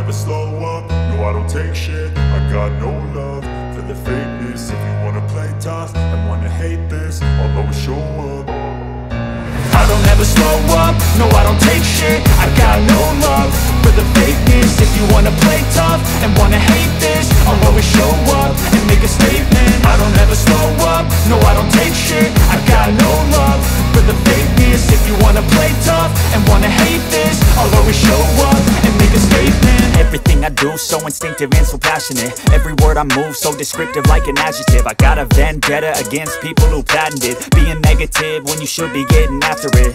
never slow up, no I don't take shit I got no love for the fakeness If you wanna play tough and wanna hate this I'll always show up I don't ever slow up, no I don't take shit I got no love for the fakeness If you wanna play tough and wanna hate this I'll always show up and make a statement I don't ever slow up, no I don't take shit I got no love for the fakeness If you wanna play tough and wanna hate this I'll always show up and make a statement Everything I do so instinctive and so passionate Every word I move so descriptive like an adjective I got a vendetta against people who patented Being negative when you should be getting after it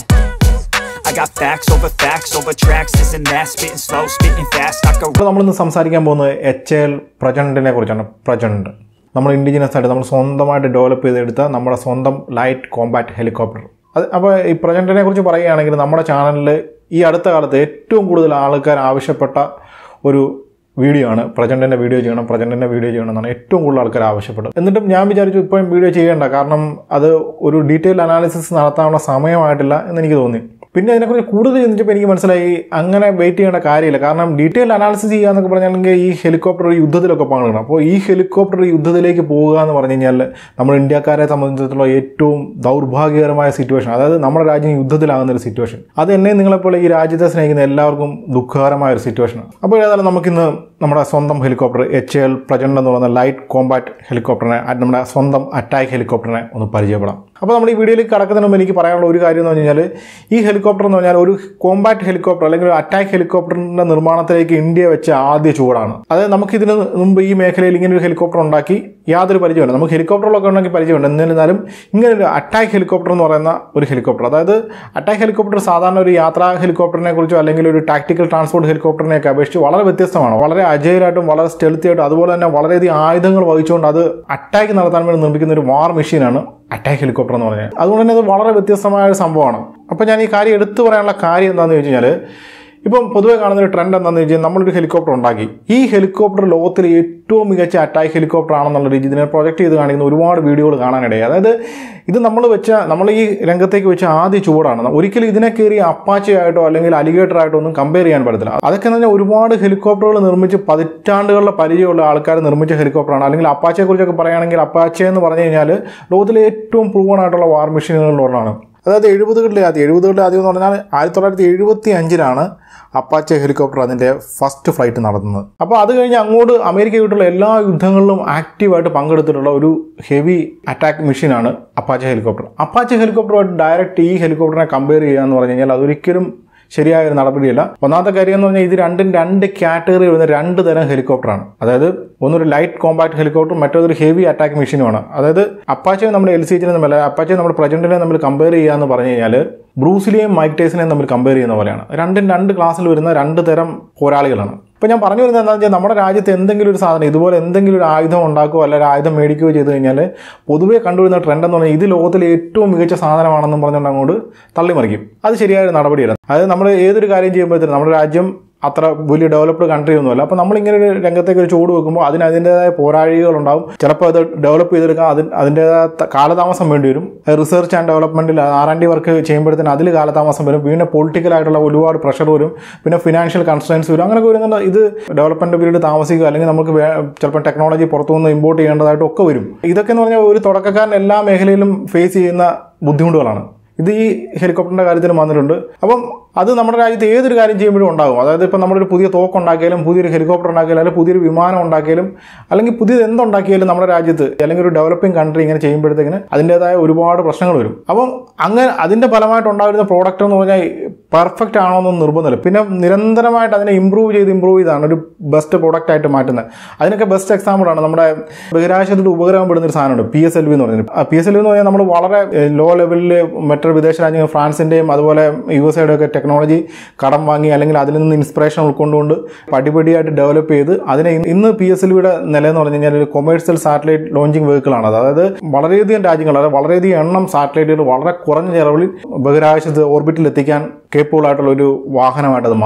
I got facts over facts over tracks, this and that, spitting slow, spitting fast. I could ഇപ്പോൾ നമ്മളിന്ന് സംസാരിക്കാൻ പോകുന്നത് H L പ്രജൻഡിനെ കുറിച്ചാണ് പ്രജൻഡ് നമ്മൾ indigenous ആയിട്ട് നമ്മൾ സ്വന്തമായിട്ട് develop ചെയ്തെടുത്ത നമ്മുടെ സ്വന്തം ലൈറ്റ് കോമ്പാക്ട് ഹെലികോപ്റ്റർ അത് അപ്പോൾ ഈ പ്രജൻഡിനെ കുറിച്ച് പറയുകയാണെങ്കിൽ നമ്മുടെ ചാനലിൽ ഈ അടുത്ത കാലത്ത് ഏറ്റവും കൂടുതൽ ആൾക്കാർ ആവശ്യപ്പെട്ട ഒരു വീഡിയോ ആണ് പ്രജൻറ്റിൻ്റെ വീഡിയോ ചെയ്യണം പ്രജൻറ്റിൻ്റെ വീഡിയോ ചെയ്യണം എന്നാണ് ഏറ്റവും കൂടുതൽ ആൾക്കാർ ആവശ്യപ്പെട്ടത് എന്നിട്ടും ഞാൻ വിചാരിച്ചു ഇപ്പോഴും വീഡിയോ ചെയ്യേണ്ട കാരണം അത് ഒരു ഡീറ്റെയിൽ അനാലിസിസ് നടത്താനുള്ള സമയമായിട്ടില്ല എന്ന് എനിക്ക് തോന്നി പിന്നെ അതിനെക്കുറിച്ച് കൂടുതൽ ചിന്തിച്ചപ്പോൾ എനിക്ക് മനസ്സിലായി അങ്ങനെ വെയിറ്റ് ചെയ്യേണ്ട കാര്യമില്ല കാരണം ഡീറ്റെയിൽ അനാലിസിസ് ചെയ്യുക എന്നൊക്കെ പറഞ്ഞാൽ ഈ ഹെലികോപ്റ്റർ ഒരു യുദ്ധത്തിലൊക്കെ പങ്കെടുക്കണം അപ്പോൾ ഈ ഹെലികോപ്റ്റർ യുദ്ധത്തിലേക്ക് പോവുക എന്ന് പറഞ്ഞു കഴിഞ്ഞാൽ നമ്മൾ ഇന്ത്യക്കാരെ സംബന്ധിച്ചിടത്തോളം ഏറ്റവും ദൗർഭാഗ്യകരമായ സിറ്റുവേഷൻ അതായത് നമ്മുടെ രാജ്യം യുദ്ധത്തിലാകുന്ന ഒരു സിറ്റുവേഷൻ അത് എന്നെ നിങ്ങളെപ്പോലെ ഈ രാജ്യത്തെ സ്നേഹിക്കുന്ന എല്ലാവർക്കും ദുഃഖകരമായ ഒരു സിറ്റുവേഷനാണ് അപ്പോൾ ഏതായാലും നമുക്കിന്ന് നമ്മുടെ സ്വന്തം ഹെലികോപ്റ്റർ എച്ച് എൽ പ്രജൻഡ് എന്ന് പറയുന്ന ലൈറ്റ് കോമ്പാക്ട് ഹെലികോപ്റ്ററിനെ അത് നമ്മുടെ സ്വന്തം അറ്റാക്ക് ഹെലികോപ്റ്ററിനെ ഒന്ന് പരിചയപ്പെടാം അപ്പോൾ നമ്മൾ ഈ വീഡിയോയിലേക്ക് കടക്കുന്നതിന് മുമ്പ് എനിക്ക് പറയാനുള്ള ഒരു കാര്യം എന്ന് പറഞ്ഞു കഴിഞ്ഞാൽ ഈ ഹെലികോപ്റ്റർ എന്ന് പറഞ്ഞാൽ ഒരു കോമ്പാക്ട് ഹെലികോപ്റ്റർ അല്ലെങ്കിൽ ഒരു അറ്റാക്ക് ഹെലികോപ്റ്ററിന്റെ നിർമ്മാണത്തിലേക്ക് ഇന്ത്യ വെച്ച ആദ്യ ചുവടാണ് അതായത് നമുക്ക് ഇതിന് മുമ്പ് ഈ മേഖലയിൽ ഇങ്ങനെ ഒരു ഹെലികോപ്റ്റർ ഉണ്ടാക്കി യാതൊരു പരിചയമില്ല നമുക്ക് ഹെലികോപ്റ്ററിലൊക്കെ ഉണ്ടെങ്കിൽ പരിചയമുണ്ട് എന്നിരുന്നാലും ഇങ്ങനെ ഒരു അറ്റാക്ക് ഹെലികോപ്റ്റർ എന്ന് പറയുന്ന ഒരു ഹെലികോപ്റ്റർ അതായത് അറ്റാക്ക് ഹെലികോപ്റ്റർ സാധാരണ ഒരു യാത്രാ ഹെലികോപ്റ്ററിനെ കുറിച്ചോ അല്ലെങ്കിൽ ഒരു ടാക്ടിക്കൽ ട്രാൻസ്പോർട്ട് ഹെലികോപ്റ്ററിനെയൊക്കെ അപേക്ഷിച്ച് വളരെ വ്യത്യസ്തമാണ് വളരെ അജയലായിട്ടും വളരെ സ്റ്റെൽത്തി ആയിട്ടും അതുപോലെ തന്നെ വളരെയധികം ആയുധങ്ങൾ വഹിച്ചുകൊണ്ട് അത് അറ്റാക്ക് നടത്താൻ വേണ്ടി നിർമ്മിക്കുന്ന ഒരു വാർ മെഷീനാണ് അറ്റാക്ക് ഹെലികോപ്റ്റർ എന്ന് പറഞ്ഞാൽ അതുകൊണ്ട് തന്നെ അത് വളരെ വ്യത്യസ്തമായ ഒരു സംഭവമാണ് അപ്പോൾ ഞാൻ ഈ കാര്യം എടുത്തു പറയാനുള്ള കാര്യം എന്താണെന്ന് വെച്ച് കഴിഞ്ഞാൽ ഇപ്പം പൊതുവെ കാണുന്ന ഒരു ട്രെൻഡ് എന്താണെന്ന് വെച്ച് കഴിഞ്ഞാൽ നമ്മളൊരു ഹെലികോപ്റ്റർ ഉണ്ടാക്കി ഈ ഹെലികോപ്റ്റർ ലോകത്തിലെ ഏറ്റവും മികച്ച അറ്റാക്ക് ഹെലികോപ്റ്റർ ആണെന്നുള്ള രീതിയിൽ ഇതിനെ പ്രൊജക്ട് ചെയ്ത് കാണിക്കുന്ന ഒരുപാട് വീഡിയോകൾ കാണാനിടയായി അതായത് ഇത് നമ്മൾ വെച്ച നമ്മൾ ഈ രംഗത്തേക്ക് വെച്ച ആദ്യ ചൂടാണ് ഒരിക്കലും ഇതിനെ കയറി അപ്പാച്ചയായിട്ടോ അല്ലെങ്കിൽ അലിഗേറ്റർ ആയിട്ടോ ഒന്നും കമ്പയർ ചെയ്യാൻ പറ്റത്തില്ല അതൊക്കെ എന്ന് പറഞ്ഞാൽ ഒരുപാട് ഹെലികോപ്റ്ററുകൾ നിർമ്മിച്ച് പതിറ്റാണ്ടുകളുടെ പരിചയമുള്ള ആൾക്കാർ നിർമ്മിച്ച ഹെലികോപ്റ്ററാണ് അല്ലെങ്കിൽ അപ്പാച്ചയെ കുറിച്ചൊക്കെ പറയുകയാണെങ്കിൽ അപ്പാച്ച എന്ന് പറഞ്ഞു കഴിഞ്ഞാൽ ലോകത്തിലെ ഏറ്റവും പ്രൂവൺ ആയിട്ടുള്ള വാർ മെഷീനുകളിൽ ഒരെണ്ണമാണ് അതായത് എഴുപതുകളിലെ ആദ്യം എഴുപതുകളിലെ ആദ്യം എന്ന് പറഞ്ഞാൽ ആയിരത്തി തൊള്ളായിരത്തി എഴുപത്തി അഞ്ചിലാണ് അപ്പാച്ച ഹെലികോപ്റ്റർ അതിൻ്റെ ഫസ്റ്റ് ഫ്ലൈറ്റ് നടത്തുന്നത് അപ്പോൾ അത് കഴിഞ്ഞ് അങ്ങോട്ട് അമേരിക്കയായിട്ടുള്ള എല്ലാ യുദ്ധങ്ങളിലും ആക്റ്റീവായിട്ട് പങ്കെടുത്തിട്ടുള്ള ഒരു ഹെവി അറ്റാക്ക് മെഷീനാണ് അപ്പാച്ച ഹെലികോപ്റ്റർ അപ്പാച്ച ഹെലികോപ്റ്ററുമായിട്ട് ഡയറക്റ്റ് ഈ ഹെലികോപ്റ്ററിനെ കമ്പയർ ചെയ്യുക എന്ന് പറഞ്ഞു കഴിഞ്ഞാൽ അതൊരിക്കലും ശരിയായ ഒരു നടപടിയല്ല ഒന്നാമത്തെ കാര്യം എന്ന് പറഞ്ഞാൽ ഇത് രണ്ടും രണ്ട് കാറ്റഗറി വരുന്ന രണ്ട് തരം ഹെലികോപ്റ്ററാണ് അതായത് ഒന്നൊരു ലൈറ്റ് കോമ്പാക്ട് ഹെലികോപ്റ്റർ മറ്റൊരു ഹെവി അറ്റാക്ക് മെഷീനുമാണ് അതായത് അപ്പാച്ചയും നമ്മുടെ എൽ സി എച്ചിനെ തമ്മിൽ അപ്പാച്ചയും നമ്മുടെ പ്രജന്റിനെ തമ്മിൽ കമ്പയർ ചെയ്യുക എന്ന് പറഞ്ഞു കഴിഞ്ഞാൽ ബ്രൂസിലെയും മൈക്ക് ടൈസിനെയും തമ്മിൽ കമ്പയർ ചെയ്യുന്ന പോലെയാണ് രണ്ടും രണ്ട് ക്ലാസ്സിൽ വരുന്ന രണ്ട് തരം പോരാളികളാണ് ഇപ്പോൾ ഞാൻ പറഞ്ഞു വരുന്നത് എന്താണെന്ന് വെച്ചാൽ നമ്മുടെ രാജ്യത്ത് എന്തെങ്കിലും ഒരു സാധനം ഇതുപോലെ എന്തെങ്കിലും ഒരു ആയുധം ഉണ്ടാക്കുകയോ അല്ലെങ്കിൽ ആയുധം മേടിക്കുകയോ ചെയ്ത് കഴിഞ്ഞാൽ പൊതുവേ കണ്ടുവരുന്ന ട്രെൻഡ് എന്ന് പറഞ്ഞാൽ ഇത് ലോകത്തിലെ ഏറ്റവും മികച്ച സാധനമാണെന്നും പറഞ്ഞുകൊണ്ട് അങ്ങോട്ട് തള്ളിമറിക്കും അത് ശരിയായ ഒരു നടപടിയല്ല അതായത് നമ്മൾ ഏതൊരു കാര്യം ചെയ്യുമ്പോഴത്തേനും നമ്മുടെ രാജ്യം അത്ര വലിയ ഡെവലപ്ഡ് കൺട്രി ഒന്നുമല്ല അപ്പോൾ നമ്മളിങ്ങനെ ഒരു രംഗത്തേക്ക് ഒരു ചൂട് വെക്കുമ്പോൾ അതിന് അതിൻ്റെതായ പോരാഴികളുണ്ടാവും ചിലപ്പോൾ അത് ഡെവലപ്പ് ചെയ്തെടുക്കാൻ അതിന് അതിൻ്റെതായ ത- കാലതാമസം വേണ്ടി വരും റിസർച്ച് ആൻഡ് ഡെവലപ്മെൻറ്റിൽ ആർ ആൻഡ് ഡി വർക്ക് ചെയ്യുമ്പോഴത്തേന് അതിൽ കാലതാമസം വരും പിന്നെ പൊളിറ്റിക്കലായിട്ടുള്ള ഒരുപാട് പ്രഷർ വരും പിന്നെ ഫിനാൻഷ്യൽ കൺസ്ട്രൻസ് വരും അങ്ങനെയൊക്കെ വരുന്നുണ്ട് ഇത് ഡെവലപ്മെൻറ്റ് പീരീഡ് താമസിക്കുക അല്ലെങ്കിൽ നമുക്ക് വേ- ചിലപ്പോൾ ടെക്നോളജി പുറത്തുനിന്ന് ഇമ്പോർട്ട് ചെയ്യേണ്ടതായിട്ടും ഒക്കെ വരും ഇതൊക്കെ എന്ന് പറഞ്ഞാൽ ഒരു തുടക്കക്കാരൻ എല്ലാ മേഖലയിലും ഫേസ് ചെയ്യുന്ന ബുദ്ധിമുട്ടുകളാണ് ഇത് ഈ ഹെലികോപ്റ്ററിൻ്റെ കാര്യത്തിലും വന്നിട്ടുണ്ട് അപ്പം അത് നമ്മുടെ രാജ്യത്ത് ഏതൊരു കാര്യം ചെയ്യുമ്പോഴും ഉണ്ടാകും അതായത് ഇപ്പം നമ്മളൊരു പുതിയ തോക്ക് ഉണ്ടാക്കിയാലും പുതിയൊരു ഹെലികോപ്റ്റർ ഉണ്ടാക്കിയാലും അല്ലെങ്കിൽ പുതിയൊരു വിമാനം ഉണ്ടാക്കിയാലും അല്ലെങ്കിൽ പുതിയത് എന്തുണ്ടാക്കിയാലും നമ്മുടെ രാജ്യത്ത് അല്ലെങ്കിൽ ഒരു ഡെവലപ്പിംഗ് കൺട്രി ഇങ്ങനെ ചെയ്യുമ്പോഴത്തേക്കിന് അതിൻ്റെതായ ഒരുപാട് പ്രശ്നങ്ങൾ വരും അപ്പം അങ്ങനെ അതിൻ്റെ ഫലമായിട്ട് ഉണ്ടാകുന്ന പ്രോഡക്റ്റ് എന്ന് പറഞ്ഞാൽ പെർഫെക്റ്റ് ആണോ എന്നൊന്നും നിർബന്ധമില്ല പിന്നെ നിരന്തരമായിട്ട് അതിനെ ഇമ്പ്രൂവ് ചെയ്ത് ഇമ്പ്രൂവ് ചെയ്താണ് ഒരു ബെസ്റ്റ് പ്രോഡക്റ്റ് ആയിട്ട് മാറ്റുന്നത് അതിനൊക്കെ ബെസ്റ്റ് എക്സാമ്പിൾ ആണ് നമ്മുടെ ബഹിരാകാശത്തിൽ ഉപഗ്രഹം പെടുന്ന ഒരു സാധനമുണ്ട് പി എസ് എൽ വി എന്ന് പറയുന്നത് പി എസ് എൽ വി എന്ന് പറഞ്ഞാൽ നമ്മൾ വളരെ ലോ ലെവലിൽ മറ്റൊരു വിദേശ രാജ്യങ്ങൾ ഫ്രാൻസിൻ്റെയും അതുപോലെ യു എസ് ഒക്കെ ടെക്നോളജി കടം വാങ്ങി അല്ലെങ്കിൽ അതിൽ നിന്ന് ഇൻസ്പിറേഷൻ ഉൾക്കൊണ്ടുകൊണ്ട് പടിപടിയായിട്ട് ഡെവലപ്പ് ചെയ്ത് അതിനെ ഇന്ന് ഇന്ന് പി എസ് എൽ വിയുടെ നില എന്ന് പറഞ്ഞു കഴിഞ്ഞാൽ ഒരു കൊമേഴ്സ്യൽ സാറ്റലൈറ്റ് ലോഞ്ചിങ് വെഹിക്കിളാണ് അത് അതായത് വളരെയധികം രാജ്യങ്ങൾ അതായത് വളരെയധികം എണ്ണം സാറ്റലൈറ്റുകൾ വളരെ കുറഞ്ഞ ചെലവിൽ ബഹിരാകാശത്ത് ഓർബിറ്റിൽ എത്തിക്കാൻ കേപ്പബിൾ ആയിട്ടുള്ള ഒരു വാഹനമായിട്ട് അത് മാറി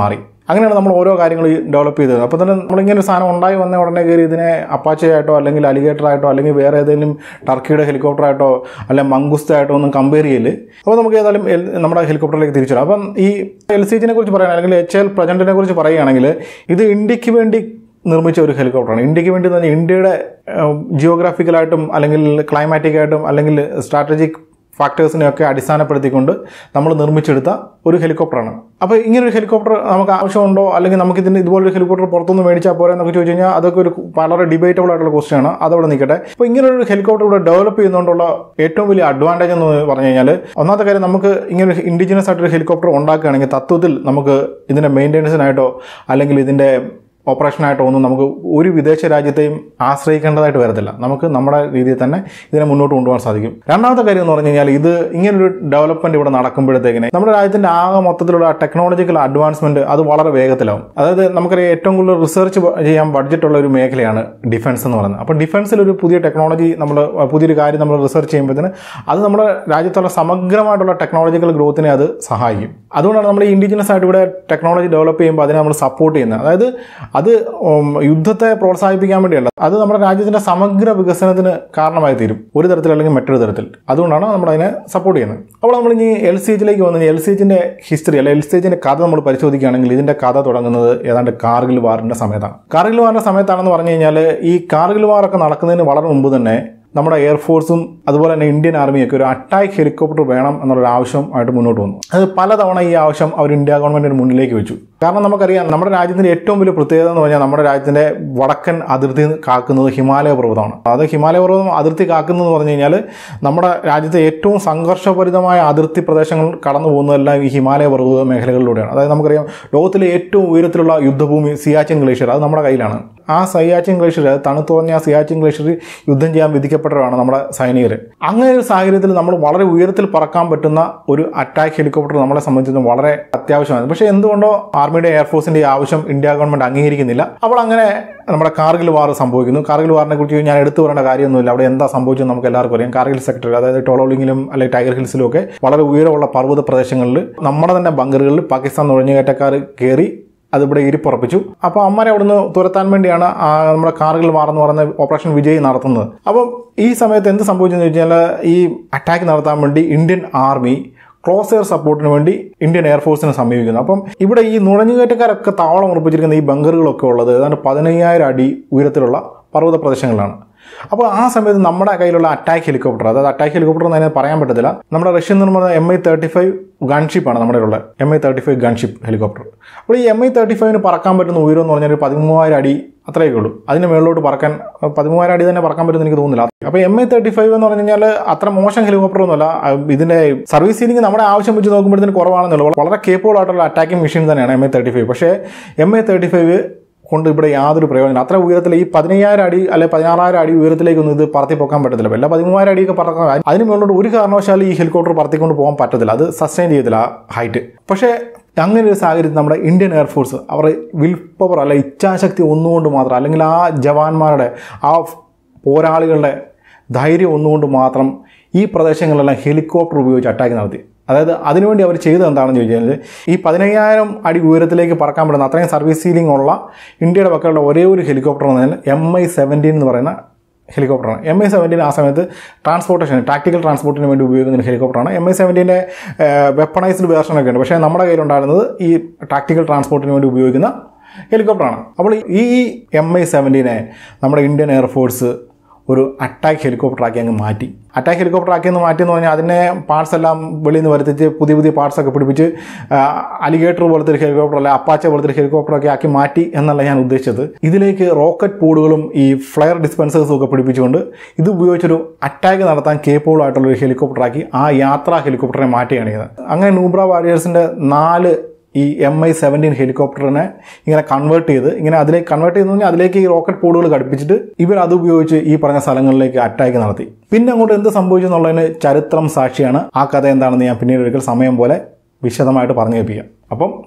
അങ്ങനെയാണ് നമ്മൾ ഓരോ കാര്യങ്ങൾ ഡെവലപ്പ് ചെയ്തത് അപ്പോൾ തന്നെ നമ്മളിങ്ങനെ ഒരു സാധനം ഉണ്ടായി വന്ന ഉടനെ കയറി ഇതിനെ അപ്പാച്ചയായിട്ടോ അല്ലെങ്കിൽ അലിഗേറ്റർ ആയിട്ടോ അല്ലെങ്കിൽ വേറെ ഏതെങ്കിലും ടർക്കിയുടെ ഹെലികോപ്റ്റർ ആയിട്ടോ അല്ലെങ്കിൽ മങ്കുസ്ത ആയിട്ടോ ഒന്നും കമ്പയർ ചെയ്യില്ല അപ്പോൾ നമുക്ക് ഏതായാലും എൽ- നമ്മുടെ ഹെലികോപ്റ്ററിലേക്ക് തിരിച്ചു വരാം അപ്പം ഈ എൽ സി ജിനെ കുറിച്ച് പറയുകയാണെങ്കിൽ അല്ലെങ്കിൽ എച്ച് എൽ പ്രജൻറ്റിനെ കുറിച്ച് പറയുകയാണെങ്കിൽ ഇത് ഇന്ത്യക്ക് വേണ്ടി നിർമ്മിച്ച ഒരു ഹെലികോപ്റ്ററാണ് ഇന്ത്യക്ക് വേണ്ടി എന്ന് പറഞ്ഞാൽ ഇന്ത്യയുടെ ജിയോഗ്രാഫിക്കലായിട്ടും അല്ലെങ്കിൽ ക്ലൈമാറ്റിക്കായിട്ടും അല്ലെങ്കിൽ സ്ട്രാറ്റജിക് ഫാക്ടേഴ്സിനെയൊക്കെ അടിസ്ഥാനപ്പെടുത്തിക്കൊണ്ട് നമ്മൾ നിർമ്മിച്ചെടുത്ത ഒരു ഹെലികോപ്റ്ററാണ് അപ്പോൾ ഇങ്ങനെ ഒരു ഹെലികോപ്റ്റർ നമുക്ക് ആവശ്യമുണ്ടോ അല്ലെങ്കിൽ നമുക്ക് ഇതിന് ഇതുപോലൊരു ഹെലികോപ്റ്റർ പുറത്തുനിന്ന് മേടിച്ചാൽ പോരെ എന്നൊക്കെ ചോദിച്ചു കഴിഞ്ഞാൽ അതൊക്കെ ഒരു വളരെ ഡിബേറ്റബിൾ ആയിട്ടുള്ള ക്വസ്റ്റ്യൻ ആണ് അതവിടെ നിൽക്കട്ടെ അപ്പോൾ ഇങ്ങനെ ഒരു ഹെലികോപ്റ്റർ ഇവിടെ ഡെവലപ്പ് ചെയ്യുന്നതുകൊണ്ടുള്ള ഏറ്റവും വലിയ അഡ്വാൻറ്റേജ് എന്ന് പറഞ്ഞു കഴിഞ്ഞാൽ ഒന്നാമത്തെ കാര്യം നമുക്ക് ഇങ്ങനെ ഒരു ഇൻഡിജിനസ് ആയിട്ടൊരു ഹെലികോപ്റ്റർ ഉണ്ടാക്കുകയാണെങ്കിൽ തത്വത്തിൽ നമുക്ക് ഇതിൻ്റെ മെയിൻ്റെനൻസിനായിട്ടോ അല്ലെങ്കിൽ ഇതിൻ്റെ ഓപ്പറേഷനായിട്ടോ ഒന്നും നമുക്ക് ഒരു വിദേശ രാജ്യത്തെയും ആശ്രയിക്കേണ്ടതായിട്ട് വരത്തില്ല നമുക്ക് നമ്മുടെ രീതിയിൽ തന്നെ ഇതിനെ മുന്നോട്ട് കൊണ്ടുപോകാൻ സാധിക്കും രണ്ടാമത്തെ കാര്യം എന്ന് പറഞ്ഞു കഴിഞ്ഞാൽ ഇത് ഇങ്ങനൊരു ഡെവലപ്മെന്റ് ഇവിടെ നടക്കുമ്പോഴത്തേക്കിനെ നമ്മുടെ രാജ്യത്തിന്റെ ആകെ മൊത്തത്തിലുള്ള ടെക്നോളജിക്കൽ അഡ്വാൻസ്മെന്റ് അത് വളരെ വേഗത്തിലാവും അതായത് നമുക്കറിയാം ഏറ്റവും കൂടുതൽ റിസർച്ച് ചെയ്യാൻ ബഡ്ജറ്റ് ഉള്ള ഒരു മേഖലയാണ് ഡിഫൻസ് എന്ന് പറയുന്നത് അപ്പോൾ ഡിഫൻസിൽ ഒരു പുതിയ ടെക്നോളജി നമ്മൾ പുതിയൊരു കാര്യം നമ്മൾ റിസർച്ച് ചെയ്യുമ്പോഴത്തേന് അത് നമ്മുടെ രാജ്യത്തുള്ള സമഗ്രമായിട്ടുള്ള ടെക്നോളജിക്കൽ ഗ്രോത്തിനെ അത് സഹായിക്കും അതുകൊണ്ടാണ് നമ്മൾ ഈ ഇൻഡിജിനസ് ആയിട്ട് ഇവിടെ ടെക്നോളജി ഡെവലപ്പ് ചെയ്യുമ്പോൾ അതിനെ നമ്മൾ സപ്പോർട്ട് ചെയ്യുന്നത് അതായത് അത് ഉം, യുദ്ധത്തെ പ്രോത്സാഹിപ്പിക്കാൻ വേണ്ടിയല്ല അത് നമ്മുടെ രാജ്യത്തിന്റെ സമഗ്ര വികസനത്തിന് കാരണമായി തീരും ഒരു തരത്തിൽ അല്ലെങ്കിൽ മറ്റൊരു തരത്തിൽ അതുകൊണ്ടാണ് നമ്മൾ അതിനെ സപ്പോർട്ട് ചെയ്യുന്നത് അപ്പോൾ നമ്മൾ ഇനി എൽ സി എച്ചിലേക്ക് വന്നു എൽ സി എച്ചിന്റെ ഹിസ്റ്ററി അല്ലെ എൽ സി എച്ചിന്റെ കഥ നമ്മൾ പരിശോധിക്കുകയാണെങ്കിൽ ഇതിന്റെ കഥ തുടങ്ങുന്നത് ഏതാണ്ട് കാർഗിൽ വാറിന്റെ സമയത്താണ് കാർഗിൽ വാറിന്റെ സമയത്താണെന്ന് പറഞ്ഞു കഴിഞ്ഞാൽ ഈ കാർഗിൽ വാറൊക്കെ നടക്കുന്നതിന് വളരെ മുമ്പ് തന്നെ നമ്മുടെ എയർഫോഴ്സും അതുപോലെ തന്നെ ഇന്ത്യൻ ആർമിയൊക്കെ ഒരു അറ്റാക്ക് ഹെലികോപ്റ്റർ വേണം എന്നുള്ളൊരു ആവശ്യമായിട്ട് മുന്നോട്ട് വന്നു അത് പലതവണ ഈ ആവശ്യം അവർ ഇന്ത്യ ഗവൺമെന്റിന് മുന്നിലേക്ക് വെച്ചു കാരണം നമുക്കറിയാം നമ്മുടെ രാജ്യത്തിന്റെ ഏറ്റവും വലിയ പ്രത്യേകത എന്ന് പറഞ്ഞാൽ നമ്മുടെ രാജ്യത്തിന്റെ വടക്കൻ അതിർത്തി കാക്കുന്നത് ഹിമാലയ പർവ്വതമാണ് അത് ഹിമാലയ പർവ്വതം അതിർത്തി കാക്കുന്നതെന്ന് പറഞ്ഞു കഴിഞ്ഞാൽ നമ്മുടെ രാജ്യത്തെ ഏറ്റവും സംഘർഷഭരിതമായ അതിർത്തി പ്രദേശങ്ങൾ കടന്നു പോകുന്നതെല്ലാം ഈ ഹിമാലയ പർവ്വത മേഖലകളിലൂടെയാണ് അതായത് നമുക്കറിയാം ലോകത്തിലെ ഏറ്റവും ഉയരത്തിലുള്ള യുദ്ധഭൂമി സിയാച്ചിൻ ഗ്ലേഷ്യർ അത് നമ്മുടെ കയ്യിലാണ് ആ സിയാച്ചിൻ ഗ്ലേഷ്യർ തണുത്തുറഞ്ഞ ആ സിയാച്ചിൻ ഗ്ലേഷ്യർ യുദ്ധം ചെയ്യാൻ വിധിക്കപ്പെട്ടവരാണ് നമ്മുടെ സൈനികർ അങ്ങനെ ഒരു സാഹചര്യത്തിൽ നമ്മൾ വളരെ ഉയരത്തിൽ പറക്കാൻ പറ്റുന്ന ഒരു അറ്റാക്ക് ഹെലികോപ്റ്റർ നമ്മളെ സംബന്ധിച്ചിടത്തോളം വളരെ അത്യാവശ്യമാണ് പക്ഷേ എന്തുകൊണ്ടോ ആർമിയുടെ എയർഫോഴ്സിന്റെ ഈ ആവശ്യം ഇന്ത്യ ഗവൺമെന്റ് അംഗീകരിക്കുന്നില്ല അപ്പോൾ അങ്ങനെ നമ്മുടെ കാർഗിൽ വാർ സംഭവിക്കുന്നു കാർഗിൽ വാറിനെ കുറിച്ച് ഞാൻ എടുത്തു പറയേണ്ട കാര്യമൊന്നുമില്ല അവിടെ എന്താ സംഭവിച്ചത് നമുക്ക് എല്ലാവർക്കും അറിയാം കാർഗിൽ സെക്ടറിൽ അതായത് ടോളോളിങ്ങിലും അല്ലെങ്കിൽ ടൈഗർ ഹിൽസിലും ഒക്കെ വളരെ ഉയരമുള്ള പർവ്വത പ്രദേശങ്ങളിൽ നമ്മുടെ തന്നെ ബങ്കറുകളിൽ പാകിസ്ഥാൻ നുഴഞ്ഞുകയറ്റക്കാർ കയറി അതിവിടെ ഇരിപ്പുറപ്പിച്ചു അപ്പോൾ അമ്മരെ അവിടുന്ന് തുരത്താൻ വേണ്ടിയാണ് ആ നമ്മുടെ കാർഗിൽ വാർ എന്ന് പറയുന്ന ഓപ്പറേഷൻ വിജയ് നടത്തുന്നത് അപ്പം ഈ സമയത്ത് എന്ത് സംഭവിച്ചെന്ന് വെച്ചാൽ ഈ അറ്റാക്ക് നടത്താൻ വേണ്ടി ഇന്ത്യൻ ആർമി ക്ലോസ് എയർ സപ്പോർട്ടിന് വേണ്ടി ഇന്ത്യൻ എയർഫോഴ്സിനെ സമീപിക്കുന്നു അപ്പം ഇവിടെ ഈ നുഴഞ്ഞുകയറ്റക്കാരൊക്കെ താവളം ഉറപ്പിച്ചിരിക്കുന്ന ഈ ബങ്കറുകളൊക്കെ ഉള്ളത് ഏതാണ്ട് പതിനയ്യായിരം അടി ഉയരത്തിലുള്ള പർവ്വത പ്രദേശങ്ങളിലാണ് അപ്പോൾ ആ സമയത്ത് നമ്മുടെ കയ്യിലുള്ള അറ്റാക്ക് ഹെലികോപ്റ്റർ അതായത് അറ്റാക്ക് ഹെലികോപ്റ്റർ എന്ന് അതിനെ പറയാൻ പറ്റത്തില്ല നമ്മുടെ റഷ്യൻ നിർമ്മിത എം ഐ തേർട്ടി ഫൈവ് ഗൺഷിപ്പാണ് നമ്മുടെ ഉള്ള M I thirty five gunship helicopter അപ്പോൾ ഈ എം ഐ തേർട്ടി ഫൈവിന് പറക്കാൻ പറ്റുന്ന ഉയരം എന്ന് പറഞ്ഞാൽ ഒരു പതിമൂവായിരം അടി അത്രയൊക്കെ ഉള്ളൂ അതിന് മുകളിലോട്ട് പറക്കാൻ പതിമൂവായിരം അടി തന്നെ പറക്കാൻ പറ്റുമെന്ന് എനിക്ക് തോന്നുന്നില്ല അപ്പോൾ എം ഐ തേർട്ടി ഫൈവ് എന്ന് പറഞ്ഞു കഴിഞ്ഞാൽ അത്ര മോശം ഹെലികോപ്റ്റർ ഒന്നുമല്ല അഹ് ഇതിന്റെ സർവീസ് സീലിംഗ് നമ്മുടെ ആവശ്യം വെച്ച് നോക്കുമ്പോഴത്തേന് കുറവാണെന്നുള്ളൂ വളരെ കേപ്പബിൾ ആയിട്ടുള്ള അറ്റാക്കിംഗ് മെഷീൻ തന്നെയാണ് എം ഐ തേർട്ടി ഫൈവ് പക്ഷേ എം ഐ തേർട്ടി ഫൈവ് കൊണ്ട് ഇവിടെ യാതൊരു പ്രയോജനം അത്ര ഉയരത്തിൽ ഈ പതിനയ്യായിരം അടി അല്ലെ പതിനാറായിരം അടി ഉയരത്തിലേക്കൊന്നും ഇത് പറത്തി പോക്കാൻ പറ്റത്തില്ല വല്ല പതിമൂവായിരം അടിയൊക്കെ പറക്കാൻ അതിന് മുകളിലോട്ട് ഒരു കാരണവശാലും ഈ ഹെലികോപ്റ്റർ പറത്തിക്കൊണ്ട് പോകാൻ പറ്റത്തില്ല അത് സസ്റ്റൈൻ ചെയ്യത്തില്ല ഹൈറ്റ് പക്ഷേ അങ്ങനെ ഒരു സാഹചര്യത്തിൽ നമ്മുടെ ഇന്ത്യൻ എയർഫോഴ്സ് അവർ വിൽ പവർ അല്ല ഇച്ഛാശക്തി ഒന്നുകൊണ്ട് മാത്രം അല്ലെങ്കിൽ ആ ജവാന്മാരുടെ ആ പോരാളികളുടെ ധൈര്യം ഒന്നുകൊണ്ട് മാത്രം ഈ പ്രദേശങ്ങളിലെല്ലാം ഹെലികോപ്റ്റർ ഉപയോഗിച്ച് അറ്റാക്ക് നടത്തി അതായത് അതിനുവേണ്ടി അവർ ചെയ്തത് എന്താണെന്ന് ചോദിച്ചു കഴിഞ്ഞാൽ ഈ പതിനയ്യായിരം അടി ഉയരത്തിലേക്ക് പറക്കാൻ പറ്റുന്ന അത്രയും സർവീസ് സീലിംഗ് ഉള്ള ഇന്ത്യയുടെ പക്കലുള്ള ഒരേ ഒരു ഹെലികോപ്റ്റർ എന്ന് പറഞ്ഞാൽ എം ഐ സെവൻറ്റീൻ എന്ന് പറയുന്ന ഹെലികോപ്റ്ററാണ് എം ഐ സെവൻറ്റീൻ ആ സമയത്ത് ട്രാൻസ്പോർട്ടേഷൻ ടാക്ടിക്കൽ ട്രാൻസ്പോർട്ടിന് വേണ്ടി ഉപയോഗിക്കുന്ന ഒരു ഹെലികോപ്റ്ററാണ് എം ഐ സെവൻറ്റീൻ്റെ വെപ്പണൈസ്ഡ് വേർഷനൊക്കെ ഉണ്ട് പക്ഷേ നമ്മുടെ കയ്യിലുണ്ടായിരുന്നത് ഈ ടാക്ടിക്കൽ ട്രാൻസ്പോർട്ടിന് വേണ്ടി ഉപയോഗിക്കുന്ന ഹെലികോപ്റ്ററാണ് അപ്പോൾ ഈ എം ഐ സെവൻറ്റീനെ നമ്മുടെ ഇന്ത്യൻ എയർഫോഴ്സ് ഒരു അറ്റാക്ക് ഹെലികോപ്റ്റർ ആക്കി അങ്ങ് മാറ്റി അറ്റാക്ക് ഹെലികോപ്റ്റർ ആക്കി എന്ന് മാറ്റി എന്ന് പറഞ്ഞാൽ അതിനെ പാർട്സ് എല്ലാം വെളിയിൽ നിന്ന് വരുത്തിച്ച് പുതിയ പുതിയ പാർട്സ് ഒക്കെ പിടിപ്പിച്ച് അലിഗേറ്റർ പോലത്തെ ഒരു ഹെലികോപ്റ്റർ അല്ലെ അപ്പാച്ച പോലത്തെ ഒരു ഹെലികോപ്റ്റർ ഒക്കെ ആക്കി മാറ്റി എന്നല്ല ഞാൻ ഉദ്ദേശിച്ചത് ഇതിലേക്ക് റോക്കറ്റ് പോഡുകളും ഈ ഫ്ലയർ ഡിസ്പെൻസേഴ്സും ഒക്കെ പിടിപ്പിച്ചുകൊണ്ട് ഇത് ഉപയോഗിച്ചൊരു അറ്റാക്ക് നടത്താൻ കേപ്പബിൾ ആയിട്ടുള്ള ഒരു ഹെലികോപ്റ്റർ ആക്കി ആ യാത്രാ ഹെലികോപ്റ്ററിനെ മാറ്റുകയാണ് ചെയ്തത് അങ്ങനെ നൂബ്ര വാരിയേഴ്സിൻ്റെ നാല് ഈ എം ഐ സെവൻറ്റീൻ ഹെലികോപ്റ്ററിനെ ഇങ്ങനെ കൺവേർട്ട് ചെയ്ത് ഇങ്ങനെ അതിലേക്ക് കൺവേർട്ട് ചെയ്തെന്ന് പറഞ്ഞാൽ അതിലേക്ക് ഈ റോക്കറ്റ് പോഡുകൾ ഘടിപ്പിച്ചിട്ട് ഇവർ അത് ഉപയോഗിച്ച് ഈ പറഞ്ഞ സ്ഥലങ്ങളിലേക്ക് അറ്റാക്ക് നടത്തി പിന്നെ അങ്ങോട്ട് എന്ത് സംഭവിച്ചു എന്നുള്ളതിന് ചരിത്രം സാക്ഷിയാണ് ആ കഥ എന്താണെന്ന് ഞാൻ പിന്നീട് ഒരിക്കൽ സമയം പോലെ വിശദമായിട്ട് പറഞ്ഞു കേൾപ്പിക്കാം അപ്പം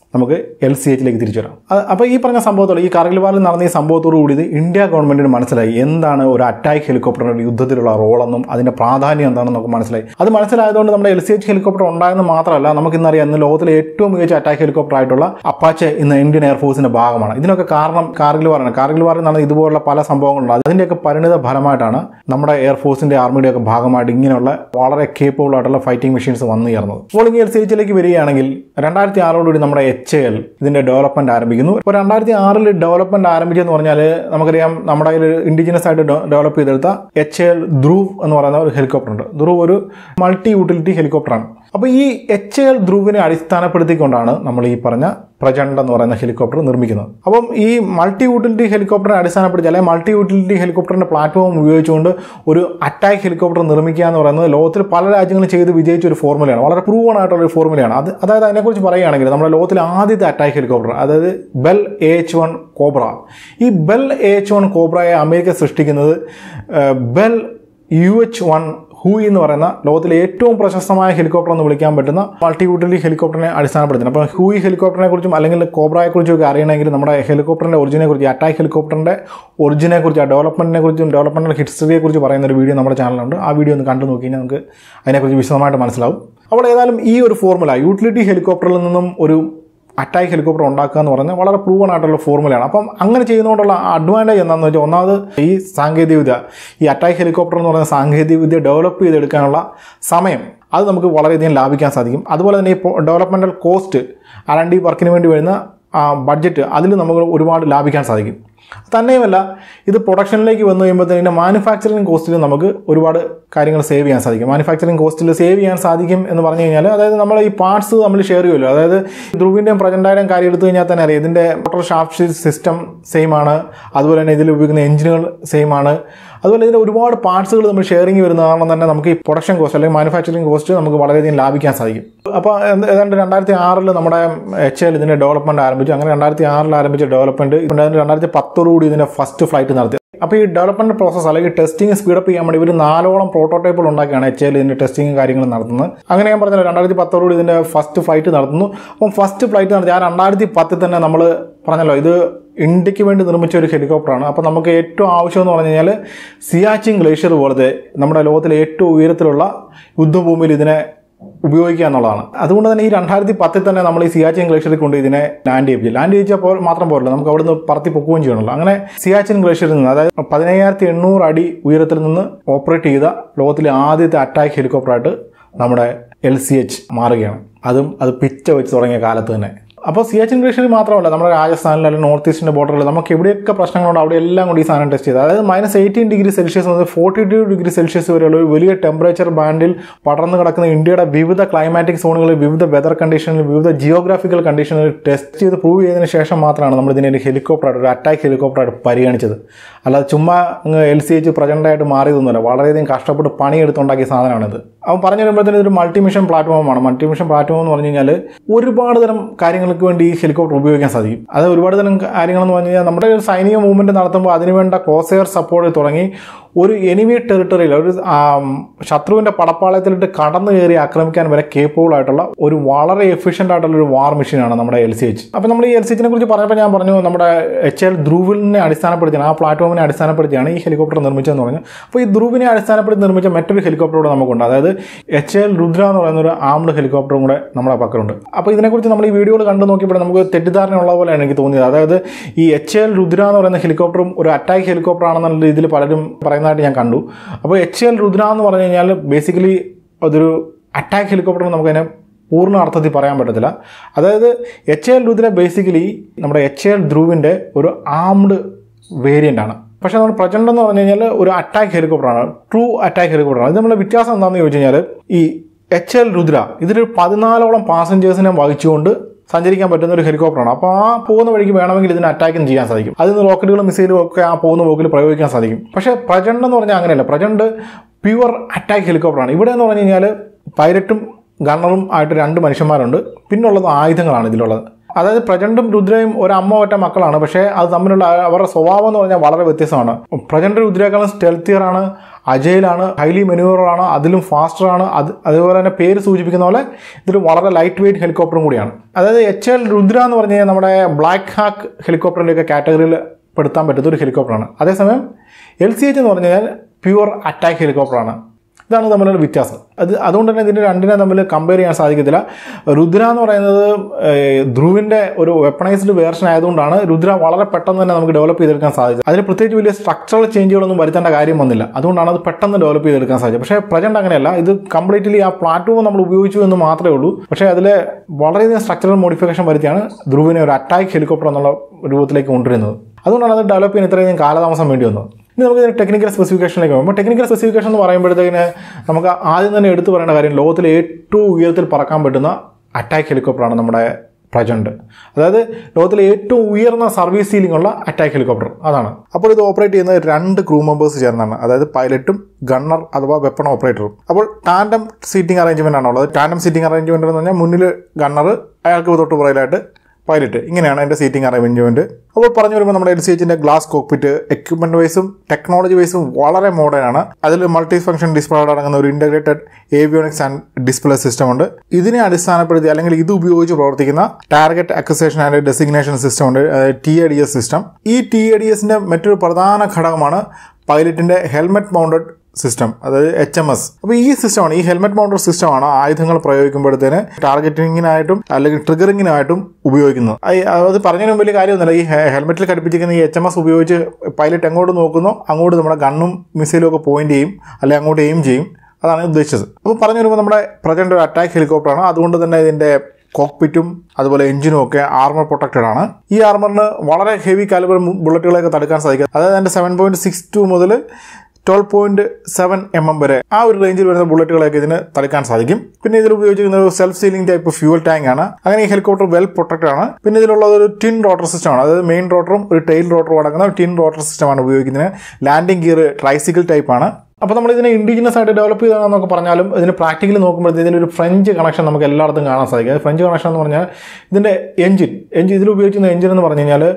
നമുക്ക് എൽ സി എച്ചിലേക്ക് തിരിച്ചു വരാം അത് അപ്പോൾ ഈ പറഞ്ഞ സംഭവത്തോട് ഈ കാർഗിൽ വാറിൽ നടന്ന ഈ സംഭവത്തോടു കൂടി ഇത് ഇന്ത്യ ഗവൺമെന്റിന് മനസ്സിലായി എന്താണ് ഒരു അറ്റാക്ക് ഹെലികോപ്റ്ററിന്റെ യുദ്ധത്തിലുള്ള റോളെന്നും അതിന്റെ പ്രാധാന്യം എന്താണെന്ന് നമുക്ക് മനസ്സിലായി അത് മനസ്സിലായതുകൊണ്ട് നമ്മുടെ എൽ സി എച്ച് ഹെലികോപ്റ്റർ ഉണ്ടായെന്ന് മാത്രമല്ല നമുക്ക് ഇന്നറിയാം ഇന്ന് ലോകത്തിലെ ഏറ്റവും മികച്ച അറ്റാക്ക് ഹെലികോപ്റ്റർ ആയിട്ടുള്ള അപ്പാച്ചെ ഇന്ന് ഇന്ത്യൻ എയർഫോഴ്സിന്റെ ഭാഗമാണ് ഇതിനൊക്കെ കാരണം കാർഗിൽ വാറാണ് കാർഗിൽ വാറിൽ നടന്ന ഇതുപോലുള്ള പല സംഭവങ്ങളുണ്ട് അതിന്റെയൊക്കെ പരിണിത ഫലമായിട്ടാണ് നമ്മുടെ എയർഫോഴ്സിന്റെ ആർമിയുടെ ഒക്കെ ഭാഗമായിട്ട് ഇങ്ങനെയുള്ള വളരെ കേപ്പബിൾ ആയിട്ടുള്ള ഫൈറ്റിംഗ് മെഷീൻസ് വന്നു ചേർന്നത് അപ്പോൾ ഇങ്ങനെ എൽ സി എച്ചിലേക്ക് വരികയാണെങ്കിൽ രണ്ടായിരത്തി ആറോടുകൂടി നമ്മുടെ എച്ച് എൽ ഇതിന്റെ ഡെവലപ്മെന്റ് ആരംഭിക്കുന്നു ഇപ്പോൾ രണ്ടായിരത്തി ആറിൽ ഡെവലപ്മെന്റ് ആരംഭിച്ചെന്ന് പറഞ്ഞാൽ നമുക്കറിയാം നമ്മുടെ കയ്യിൽ ഇൻഡിജിനസ് ആയിട്ട് ഡെവലപ്പ് ചെയ്തെടുത്ത എച്ച് എൽ ധ്രുവ് എന്ന് പറയുന്ന ഒരു ഹെലികോപ്റ്റർ ഉണ്ട് ധ്രുവ് ഒരു മൾട്ടി യൂട്ടിലിറ്റി ഹെലികോപ്റ്ററാണ് അപ്പോൾ ഈ എച്ച് എൽ ധ്രുവിനെ അടിസ്ഥാനപ്പെടുത്തിക്കൊണ്ടാണ് നമ്മൾ ഈ പറഞ്ഞ പ്രചണ്ഡ് എന്ന് പറയുന്ന ഹെലികോപ്റ്റർ നിർമ്മിക്കുന്നത് അപ്പം ഈ മൾട്ടി യൂട്ടിലിറ്റി ഹെലികോപ്റ്ററിനെ അടിസ്ഥാനപ്പെടുത്തി അല്ലെങ്കിൽ മൾട്ടി യൂട്ടിലിറ്റി ഹെലികോപ്റ്ററിന്റെ പ്ലാറ്റ്ഫോം ഉപയോഗിച്ചുകൊണ്ട് ഒരു അറ്റാക്ക് ഹെലികോപ്റ്റർ നിർമ്മിക്കുക എന്ന് പറയുന്നത് ലോകത്തിൽ പല രാജ്യങ്ങളും ചെയ്ത് വിജയിച്ച ഒരു ഫോർമുലയാണ് വളരെ പ്രൂവൺ ആയിട്ടുള്ള ഒരു ഫോർമുലയാണ് അത് അതായത് അതിനെക്കുറിച്ച് പറയുകയാണെങ്കിൽ നമ്മുടെ ലോകത്തിലെ ആദ്യത്തെ അറ്റാക്ക് ഹെലികോപ്റ്റർ അതായത് Bell A H one Cobra ഈ ബെൽ എ എച്ച് വൺ കോബ്രയെ അമേരിക്ക സൃഷ്ടിക്കുന്നത് ഏഹ്, Bell U H one Huey എന്ന് പറയുന്ന ലോകത്തിലെ ഏറ്റവും പ്രശസ്തമായ ഹെലികോപ്റ്റർ എന്ന് വിളിക്കാൻ പറ്റുന്ന മൾട്ടി യൂട്ടിലിറ്റി ഹെലികോപ്റ്ററിനെ അടിസ്ഥാനപ്പെടുത്തുന്നത് അപ്പോൾ ഹൂയി ഹെലികോപ്റ്ററിനെ കുറിച്ചും അല്ലെങ്കിൽ കോബ്രയെ കുറിച്ചും ഒക്കെ അറിയണമെങ്കിൽ നമ്മുടെ ഹെലികോപ്റ്ററിന്റെ ഒറിജിനെ കുറിച്ച് അറ്റാക്ക് ഹെലികോപ്റ്ററിന്റെ ഒറിജിനെ കുറിച്ച് ആ ഡെവലപ്മെന്റിനെ കുറിച്ചും ഡെവലപ്മെന്റൽ ഹിസ്റ്ററിയെ കുറിച്ച് പറയുന്ന ഒരു വീഡിയോ നമ്മുടെ ചാനലുണ്ട് ആ വീഡിയോ ഒന്ന് കണ്ടു നോക്കി കഴിഞ്ഞാൽ നമുക്ക് അതിനെക്കുറിച്ച് വിശദമായിട്ട് മനസ്സിലാവും അപ്പോൾ ഏതായാലും ഈ ഒരു ഫോർമുല യൂട്ടിലിറ്റി ഹെലികോപ്റ്ററിൽ നിന്നും ഒരു അറ്റാക്ക് ഹെലികോപ്റ്റർ ഉണ്ടാക്കുക എന്ന് പറഞ്ഞാൽ വളരെ പ്രൂവൺ ആയിട്ടുള്ള ഫോർമുലയാണ് അപ്പം അങ്ങനെ ചെയ്യുന്നതുകൊണ്ടുള്ള അഡ്വാൻറ്റേജ് എന്താണെന്ന് വെച്ചാൽ ഒന്നാമത് ഈ സാങ്കേതികവിദ്യ ഈ അറ്റാക്ക് ഹെലികോപ്റ്റർ എന്ന് പറയുന്ന സാങ്കേതികവിദ്യ ഡെവലപ്പ് ചെയ്തെടുക്കാനുള്ള സമയം അത് നമുക്ക് വളരെയധികം ലാഭിക്കാൻ സാധിക്കും അതുപോലെ തന്നെ ഈ developmental cost R and D വർക്കിന് വേണ്ടി വരുന്ന ബഡ്ജറ്റ് അതിൽ നമുക്ക് ഒരുപാട് ലാഭിക്കാൻ സാധിക്കും തന്നെയുമല്ല ഇത് പ്രൊഡക്ഷനിലേക്ക് വന്നു കഴിയുമ്പോഴത്തേനും മാനുഫാക്ചറിങ് കോസ്റ്റിൽ നമുക്ക് ഒരുപാട് കാര്യങ്ങൾ സേവ് ചെയ്യാൻ സാധിക്കും മാനുഫാക്ചറിങ് കോസ്റ്റിൽ സേവ് ചെയ്യാൻ സാധിക്കും എന്ന് പറഞ്ഞു കഴിഞ്ഞാൽ അതായത് നമ്മൾ ഈ പാർട്സ് നമ്മൾ ഷെയർ ചെയ്യുമല്ലോ അതായത് ധ്രുവിൻ്റെയും പ്രജൻ്റായുടെയും കാര്യം എടുത്തു കഴിഞ്ഞാൽ തന്നെ അറിയാം ഇതിൻ്റെ മോട്ടോർ ഷാഫ്റ്റ് സിസ്റ്റം സെയിം ആണ് അതുപോലെ തന്നെ ഇതിൽ ഉപയോഗിക്കുന്ന എഞ്ചിനുകൾ സെയിം ആണ് അതുപോലെ ഇതിൻ്റെ ഒരുപാട് പാർട്സുകൾ നമ്മൾ ഷെയറിങ് വരുന്ന കാരണം തന്നെ നമുക്ക് ഈ പ്രൊഡക്ഷൻ കോസ്റ്റ് അല്ലെങ്കിൽ മാനുഫാക്ചറിങ് കോസ്റ്റ് നമുക്ക് വളരെയധികം ലാഭിക്കാൻ സാധിക്കും അപ്പോൾ എന്ത് ഏതാണ്ട് രണ്ടായിരത്തി ആറിൽ നമ്മുടെ എച്ച് എൽ ഇതിൻ്റെ ഡെവലപ്മെൻറ്റ് ആരംഭിച്ചു അങ്ങനെ രണ്ടായിരത്തി ആറിൽ ആരംഭിച്ച ഡെവലപ്മെൻറ്റ് രണ്ടായിരത്തി പത്തോടുകൂടി ഇതിൻ്റെ ഫസ്റ്റ് ഫ്ലൈറ്റ് നടത്തി അപ്പോൾ ഈ ഡെവലപ്മെൻറ്റ് പ്രോസസ്സ് അല്ലെങ്കിൽ ടെസ്റ്റിംഗ് സ്പീഡപ്പ് ചെയ്യാൻ വേണ്ടി ഇവർ നാലോളം പ്രോട്ടോടൈപ്പുകൾ ഉണ്ടാക്കിയാണ് എച്ച് എൽ ഇതിൻ്റെ ടെസ്റ്റിംഗ് കാര്യങ്ങൾ നടത്തുന്നത് അങ്ങനെ ഞാൻ പറഞ്ഞല്ലോ രണ്ടായിരത്തി പത്തോടുകൂടി ഇതിൻ്റെ ഫസ്റ്റ് ഫ്ലൈറ്റ് നടത്തുന്നു അപ്പം ഫസ്റ്റ് ഫ്ലൈറ്റ് നടത്തി ആ രണ്ടായിരത്തി പത്തിൽ തന്നെ നമ്മൾ പറഞ്ഞല്ലോ ഇത് ഇന്ത്യക്ക് വേണ്ടി നിർമ്മിച്ച ഒരു ഹെലികോപ്റ്ററാണ് അപ്പോൾ നമുക്ക് ഏറ്റവും ആവശ്യം എന്ന് പറഞ്ഞു കഴിഞ്ഞാൽ സിയാച്ചിൻ ഗ്ലേഷ്യർ പോലത്തെ നമ്മുടെ ലോകത്തിലെ ഏറ്റവും ഉയരത്തിലുള്ള യുദ്ധഭൂമിയിൽ ഇതിനെ ഉപയോഗിക്കുക എന്നുള്ളതാണ് അതുകൊണ്ട് തന്നെ ഈ രണ്ടായിരത്തി പത്തിൽ തന്നെ നമ്മൾ ഈ സിയാച്ചിൻ ഗ്ലേഷ്യറിൽ കൊണ്ട് ഇതിനെ ലാൻഡ് ചെയ്യിപ്പിച്ചു ലാൻഡ് ചെയ്യിച്ചപ്പോൾ മാത്രം പോരല്ലോ നമുക്ക് അവിടുന്ന് പറത്തി പൊക്കുകയും ചെയ്യണമല്ലോ അങ്ങനെ സിയാച്ചിൻ ഗ്ലേഷ്യറിൽ നിന്ന് അതായത് പതിനയ്യായിരത്തി എണ്ണൂറ് അടി ഉയരത്തിൽ നിന്ന് ഓപ്പറേറ്റ് ചെയ്ത ലോകത്തിലെ ആദ്യത്തെ അറ്റാക്ക് ഹെലികോപ്റ്ററായിട്ട് നമ്മുടെ എൽ സി എച്ച് മാറുകയാണ് അതും അത് പിച്ച വെച്ച് തുടങ്ങിയ കാലത്ത് തന്നെ അപ്പോൾ സിയാച്ചിൻ ഗ്ലേഷ്യറിൽ മാത്രമല്ല നമ്മുടെ രാജസ്ഥാനിൽ അല്ലെങ്കിൽ നോർത്ത് ഈസ്റ്റിൻ്റെ ബോർഡറിൽ നമുക്ക് എവിടെയൊക്കെ പ്രശ്നങ്ങളുണ്ടോ അവിടെ എല്ലാം കൂടി ഈ സാധനം ടെസ്റ്റ് ചെയ്ത് അതായത് മൈനസ് എയ്റ്റീൻ ഡിഗ്രി സെൽഷ്യസ് മുതൽ ഫോർട്ടി ടു ഡിഗ്രി സെൽഷ്യസ് വരെയുള്ള ഒരു വലിയ ടെമ്പറേച്ചർ ബാൻഡിൽ പടർന്നു കിടക്കുന്ന ഇന്ത്യയുടെ വിവിധ ക്ലൈമാറ്റിക് സോണുകളിൽ വിവിധ വെതർ കണ്ടീഷനിൽ വിവിധ ജിയോഗ്രാഫിക്കൽ കണ്ടീഷനിൽ ടെസ്റ്റ് ചെയ്ത് പ്രൂവ് ചെയ്തതിന് ശേഷം മാത്രമാണ് നമ്മൾ ഇതിനെ ഒരു ഹെലികോപ്റ്ററായിട്ട് ഒരു അറ്റാക്ക് ഹെലികോപ്റ്ററായിട്ട് പരിഗണിച്ചത് അല്ലാതെ ചുമ്മാ എൽ സി എച്ച് പ്രചണ്ഡായിട്ട് മാറിയതൊന്നുമല്ല വളരെയധികം കഷ്ടപ്പെട്ട് പണിയെടുത്തുണ്ടാക്കിയ സാധനമാണിത് അവൻ പറഞ്ഞു വരുമ്പോഴത്തേന് ഇതൊരു മൾട്ടി മിഷൻ പ്ലാറ്റ്ഫോമാണ് മൾട്ടി മിഷൻ പ്ലാറ്റ്ഫോം എന്ന് പറഞ്ഞു കഴിഞ്ഞാൽ ഒരുപാട് തരം കാര്യങ്ങൾക്ക് വേണ്ടി ഈ ഹെലികോപ്റ്റർ ഉപയോഗിക്കാൻ സാധിക്കും അത് ഒരുപാട് തരം കാര്യങ്ങളെന്ന് പറഞ്ഞു കഴിഞ്ഞാൽ നമ്മുടെ ഒരു സൈനിക മൂവ്മെൻറ്റ് നടത്തുമ്പോൾ അതിനുവേണ്ട ക്രോസ് എയർ സപ്പോർട്ട് തുടങ്ങി ഒരു എനിമി ടെറിട്ടറിയിൽ ഒരു ആ, ശത്രുവിൻ്റെ പടപ്പാളയത്തിലിട്ട് കടന്നു കയറി ആക്രമിക്കാൻ വരെ കേപ്പബിൾ ആയിട്ടുള്ള ഒരു വളരെ എഫിഷ്യൻ്റ് ആയിട്ടുള്ള ഒരു വാർ മെഷീനാണ് നമ്മുടെ എൽ സി എച്ച് അപ്പോൾ നമ്മൾ ഈ എൽ സി എച്ചിനെ കുറിച്ച് പറഞ്ഞപ്പോൾ ഞാൻ പറഞ്ഞു നമ്മുടെ എച്ച് എൽ ധ്രുവിനെ അടിസ്ഥാനപ്പെടുത്തിയാണ് ആ പ്ലാറ്റ്ഫോമിനെ അടിസ്ഥാനപ്പെടുത്തിയാണ് ഈ ഹെലികോപ്റ്റർ നിർമ്മിച്ചതെന്ന് പറഞ്ഞു അപ്പോൾ ഈ ധ്രുവിനെ അടിസ്ഥാനപ്പെടുത്തി നിർമ്മിച്ച മറ്റൊരു ഹെലികോപ്റ്റർ കൂടെ നമുക്കുണ്ട് അതായത് എച്ച് എൽ രുദ്ര എന്ന് പറയുന്ന ഒരു ആംഡ് ഹെലികോപ്റ്ററും കൂടെ നമ്മുടെ പക്കലുണ്ട് അപ്പോൾ ഇതിനെക്കുറിച്ച് നമ്മൾ ഈ വീഡിയോകൾ കണ്ടു നോക്കിയപ്പോൾ നമുക്ക് തെറ്റിദ്ധാരണ ഉള്ള പോലെയാണ് എനിക്ക് തോന്നിയത് അതായത് ഈ എച്ച് എൽ രുദ്ര എന്ന് പറയുന്ന ഹെലികോപ്റ്ററും ഒരു അറ്റാക്ക് ഹെലികോപ്റ്റർ ആണെന്നുള്ള രീതിയിൽ പലരും പറയുന്നതായിട്ട് ഞാൻ കണ്ടു അപ്പോൾ എച്ച് എൽ രുദ്ര എന്ന് പറഞ്ഞു കഴിഞ്ഞാൽ ബേസിക്കലി അതൊരു അറ്റാക്ക് ഹെലികോപ്റ്റർ എന്ന് നമുക്കതിനെ പൂർണ്ണ അർത്ഥത്തിൽ പറയാൻ പറ്റത്തില്ല അതായത് എച്ച് എൽ രുദ്ര ബേസിക്കലി നമ്മുടെ എച്ച് എൽ ധ്രുവിൻ്റെ ഒരു ആംഡ് വേരിയൻ്റ് ആണ് പക്ഷേ നമ്മൾ പ്രചണ്ഡ് എന്ന് പറഞ്ഞു കഴിഞ്ഞാൽ ഒരു അറ്റാക്ക് ഹെലികോപ്റ്ററാണ് ട്രൂ അറ്റാക്ക് ഹെലികോപ്റ്ററാണ് ഇത് നമ്മുടെ വ്യത്യാസം എന്താണെന്ന് ചോദിച്ചു കഴിഞ്ഞാൽ ഈ എച്ച് എൽ രുദ്ര ഇതിലൊരു പതിനാലോളം പാസഞ്ചേഴ്സിനെ വഹിച്ചുകൊണ്ട് സഞ്ചരിക്കാൻ പറ്റുന്ന ഒരു ഹെലികോപ്റ്ററാണ് അപ്പോൾ ആ പോകുന്ന വഴിക്ക് വേണമെങ്കിൽ ഇതിന് അറ്റാക്കും ചെയ്യാൻ സാധിക്കും അതിൽ നിന്ന് റോക്കറ്റുകളും മിസൈലും ഒക്കെ ആ പോകുന്ന പോക്കിൽ പ്രയോഗിക്കാൻ സാധിക്കും പക്ഷേ പ്രചണ്ഡ് എന്ന് പറഞ്ഞാൽ അങ്ങനെയല്ല പ്രചണ്ഡ് പ്യുവർ അറ്റാക്ക് ഹെലികോപ്റ്ററാണ് ഇവിടെ എന്ന് പറഞ്ഞു കഴിഞ്ഞാൽ പൈലറ്റും ഗണ്ണറും ആയിട്ട് രണ്ട് മനുഷ്യന്മാരുണ്ട് പിന്നുള്ളത് ആയുധങ്ങളാണ് ഇതിലുള്ളത് അതായത് പ്രചണ്ഡും രുദ്രയും ഒരു അമ്മ ഒറ്റ മക്കളാണ് പക്ഷേ അത് തമ്മിലുള്ള അവരുടെ സ്വഭാവം എന്ന് പറഞ്ഞാൽ വളരെ വ്യത്യസ്തമാണ് പ്രചണ്ഡ രുദ്രയേക്കാളും സ്റ്റെൽത്തിയർ ആണ് അജയിലാണ് ഹൈലി മെനുവറാണ് അതിലും ഫാസ്റ്റർ ആണ് അത് അതുപോലെ തന്നെ പേര് സൂചിപ്പിക്കുന്ന പോലെ ഇതൊരു വളരെ ലൈറ്റ് വെയിറ്റ് ഹെലികോപ്റ്ററും കൂടിയാണ് അതായത് എച്ച് എൽ രുദ്ര എന്ന് പറഞ്ഞു കഴിഞ്ഞാൽ നമ്മുടെ ബ്ലാക്ക് ഹാക്ക് ഹെലികോപ്റ്ററിൻ്റെ ഒക്കെ കാറ്റഗറിയിൽ പെടുത്താൻ പറ്റുന്ന ഒരു ഹെലികോപ്റ്ററാണ് അതേസമയം എൽ സി എച്ച് എന്ന് പറഞ്ഞു കഴിഞ്ഞാൽ പ്യുവർ അറ്റാക്ക് ഹെലികോപ്റ്ററാണ് ഇതാണ് തമ്മിലുള്ള വ്യത്യാസം അത് അതുകൊണ്ട് തന്നെ ഇതിൻ്റെ രണ്ടിനെ തമ്മിൽ കമ്പയർ ചെയ്യാൻ സാധിക്കത്തില്ല രുദ്ര എന്ന് പറയുന്നത് ഏഹ്, ധ്രുവിൻ്റെ ഒരു വെപ്പണൈസ്ഡ് വേർഷൻ ആയതുകൊണ്ടാണ് രുദ്ര വളരെ പെട്ടെന്ന് തന്നെ നമുക്ക് ഡെവലപ്പ് ചെയ്തെടുക്കാൻ സാധിച്ചത് അതിന് പ്രത്യേകിച്ച് വലിയ സ്ട്രക്ചറൽ ചേഞ്ചുകളൊന്നും വരുത്തേണ്ട കാര്യം വന്നില്ല അതുകൊണ്ടാണ് അത് പെട്ടെന്ന് ഡെവലപ്പ് ചെയ്തെടുക്കാൻ സാധിച്ചത് പക്ഷേ പ്രജന്റ് അങ്ങനെയല്ല ഇത് കംപ്ലീറ്റ്ലി ആ പ്ലാറ്റ്ഫോം നമ്മൾ ഉപയോഗിച്ചു എന്ന് മാത്രമേ ഉള്ളൂ പക്ഷേ അതിൽ വളരെയധികം സ്ട്രക്ചറൽ മോഡിഫിക്കേഷൻ വരുത്തിയാണ് ധ്രുവിനെ ഒരു അറ്റാക്ക് ഹെലികോപ്റ്റർ എന്നുള്ള രൂപത്തിലേക്ക് കൊണ്ടുവരുന്നത് അതുകൊണ്ടാണ് അത് ഡെവലപ്പ് ചെയ്യാൻ ഇത്രയധികം കാലതാമസം വേണ്ടി വന്നത് ഇനി നമുക്ക് ഇതിന് ടെക്നിക്കൽ സ്പെസിഫിക്കേഷനിലേക്ക് പോകുമ്പോൾ ടെക്നിക്കൽ സ്പെസിഫിക്കേഷൻ എന്ന് പറയുമ്പോഴത്തേക്കിന് നമുക്ക് ആദ്യം തന്നെ എടുത്തു പറയേണ്ട കാര്യം ലോകത്തിലെ ഏറ്റവും ഉയരത്തിൽ പറക്കാൻ പറ്റുന്ന അറ്റാക്ക് ഹെലികോപ്റ്ററാണ് നമ്മുടെ പ്രജന്റ് അതായത് ലോകത്തിലെ ഏറ്റവും ഉയർന്ന സർവീസ് സീലിംഗ് ഉള്ള അറ്റാക്ക് ഹെലികോപ്റ്റർ അതാണ് അപ്പോൾ ഇത് ഓപ്പറേറ്റ് ചെയ്യുന്നത് രണ്ട് ക്രൂ മെമ്പേഴ്സ് ചേർന്നാണ് അതായത് പൈലറ്റും ഗണ്ണർ അഥവാ വെപ്പൺ ഓപ്പറേറ്ററും അപ്പോൾ ടാൻഡം സീറ്റിംഗ് അറേഞ്ച്മെന്റ് ആണ് ഉള്ളത് ടാൻഡം സീറ്റിംഗ് അറേഞ്ച്മെന്റ് എന്ന് പറഞ്ഞാൽ മുന്നിൽ ഗണ്ണർ അയാൾക്ക് തൊട്ട് പുറകിലായിട്ട് പൈലറ്റ് ഇങ്ങനെയാണ് എൻ്റെ സീറ്റിംഗ് അറേഞ്ച്മെന്റ് അപ്പോൾ പറഞ്ഞു വരുമ്പോൾ നമ്മുടെ എൽ സി എച്ചിൻ്റെ ഗ്ലാസ് കോക്പിറ്റ് എക്യുപ്മെന്റ് വൈസും ടെക്നോളജി വൈസും വളരെ മോഡേൺ ആണ് അതിൽ മൾട്ടി ഫംഗ്ഷൻ ഡിസ്പ്ലേ അടങ്ങുന്ന ഒരു integrated avionics and display system ഉണ്ട് ഇതിനെ അടിസ്ഥാനപ്പെടുത്തി അല്ലെങ്കിൽ ഇത് ഉപയോഗിച്ച് പ്രവർത്തിക്കുന്ന target acquisition and designation system ഉണ്ട് T A D S system ഈ ടി എ ഡി എസിന്റെ മറ്റൊരു പ്രധാന ഘടകമാണ് പൈലറ്റിന്റെ ഹെൽമെറ്റ് മൗണ്ടഡ് സിസ്റ്റം അതായത് എച്ച് എം എസ് അപ്പോൾ ഈ സിസ്റ്റമാണ് ഈ ഹെൽമെറ്റ് മൗണ്ടഡ് സിസ്റ്റമാണ് ആയുധങ്ങൾ പ്രയോഗിക്കുമ്പോഴത്തേന് ടാർഗറ്റിങ്ങിനായിട്ടും അല്ലെങ്കിൽ ട്രിഗറിങ്ങിനായിട്ടും ഉപയോഗിക്കുന്നത് അയ് അത് പറഞ്ഞതിന് വലിയ കാര്യമൊന്നുമില്ല ഈ ഹെ- ഹെൽമെറ്റിൽ ഘടിപ്പിച്ചിരിക്കുന്ന ഈ എച്ച് എം എസ് ഉപയോഗിച്ച് പൈലറ്റ് എങ്ങോട്ട് നോക്കുന്നോ അങ്ങോട്ട് നമ്മുടെ ഗണ്ണും മിസൈലും ഒക്കെ പോയിന്റ് ചെയ്യും അല്ലെങ്കിൽ അങ്ങോട്ട് എയിം ചെയ്യും അതാണ് ഉദ്ദേശിച്ചത് അപ്പോൾ പറഞ്ഞു വരുമ്പോൾ നമ്മുടെ പ്രജന്റ് ഒരു അറ്റാക്ക് ഹെലികോപ്റ്ററാണ് അതുകൊണ്ട് തന്നെ ഇതിൻ്റെ കോക്പിറ്റും അതുപോലെ എഞ്ചിനും ഒക്കെ ആർമർ പ്രൊട്ടക്റ്റഡ് ആണ് ഈ ആർമറിന് വളരെ ഹെവി കാലിബർ ബുള്ളറ്റുകളൊക്കെ തടുക്കാൻ സാധിക്കും അതായത് അതിൻ്റെ സെവൻ പോയിന്റ് സിക്സ് ടു മുതൽ twelve point seven M M വരെ ആ ഒരു റേഞ്ചിൽ വരുന്ന ബുള്ളറ്റുകളൊക്കെ ഇതിന് തടുക്കാൻ സാധിക്കും പിന്നെ ഇതിൽ ഉപയോഗിച്ചിരിക്കുന്ന ഒരു self sealing type fuel tank ആണ് അങ്ങനെ ഈ ഹെലികോപ്റ്റർ വെൽ പ്രൊട്ടക്റ്റഡ് ആണ് പിന്നെ ഇതിലുള്ളത് ഒരു ടിൻ റോട്ടർ സിസ്റ്റം ആണ് അതായത് മെയിൻ റോട്ടറും ഒരു ടെയിൽ റോട്ടറും അടങ്ങുന്ന ഒരു ടിൻ റോട്ടർ സിസ്റ്റമാണ് ഉപയോഗിക്കുന്നത് ലാൻഡിംഗ് ഗിയർ ട്രൈസിക്കിൾ ടൈപ്പ് ആണ് അപ്പോൾ നമ്മൾ ഇതിനെ ഇൻഡിജിനസ് ആയിട്ട് ഡെവലപ്പ് ചെയ്തതാണെന്നൊക്കെ പറഞ്ഞാലും ഇതിന് പ്രാക്ടിക്കലി നോക്കുമ്പോഴത്തേക്ക് ഇതിനൊരു ഫ്രഞ്ച് കണക്ഷൻ നമുക്ക് എല്ലായിടത്തും കാണാൻ സാധിക്കും അത് ഫ്രഞ്ച് കണക്ഷൻ എന്ന് പറഞ്ഞാൽ ഇതിൻ്റെ എഞ്ചിൻ എഞ്ചിൻ ഇതിൽ ഉപയോഗിക്കുന്ന എഞ്ചിൻ എന്ന് പറഞ്ഞു കഴിഞ്ഞാൽ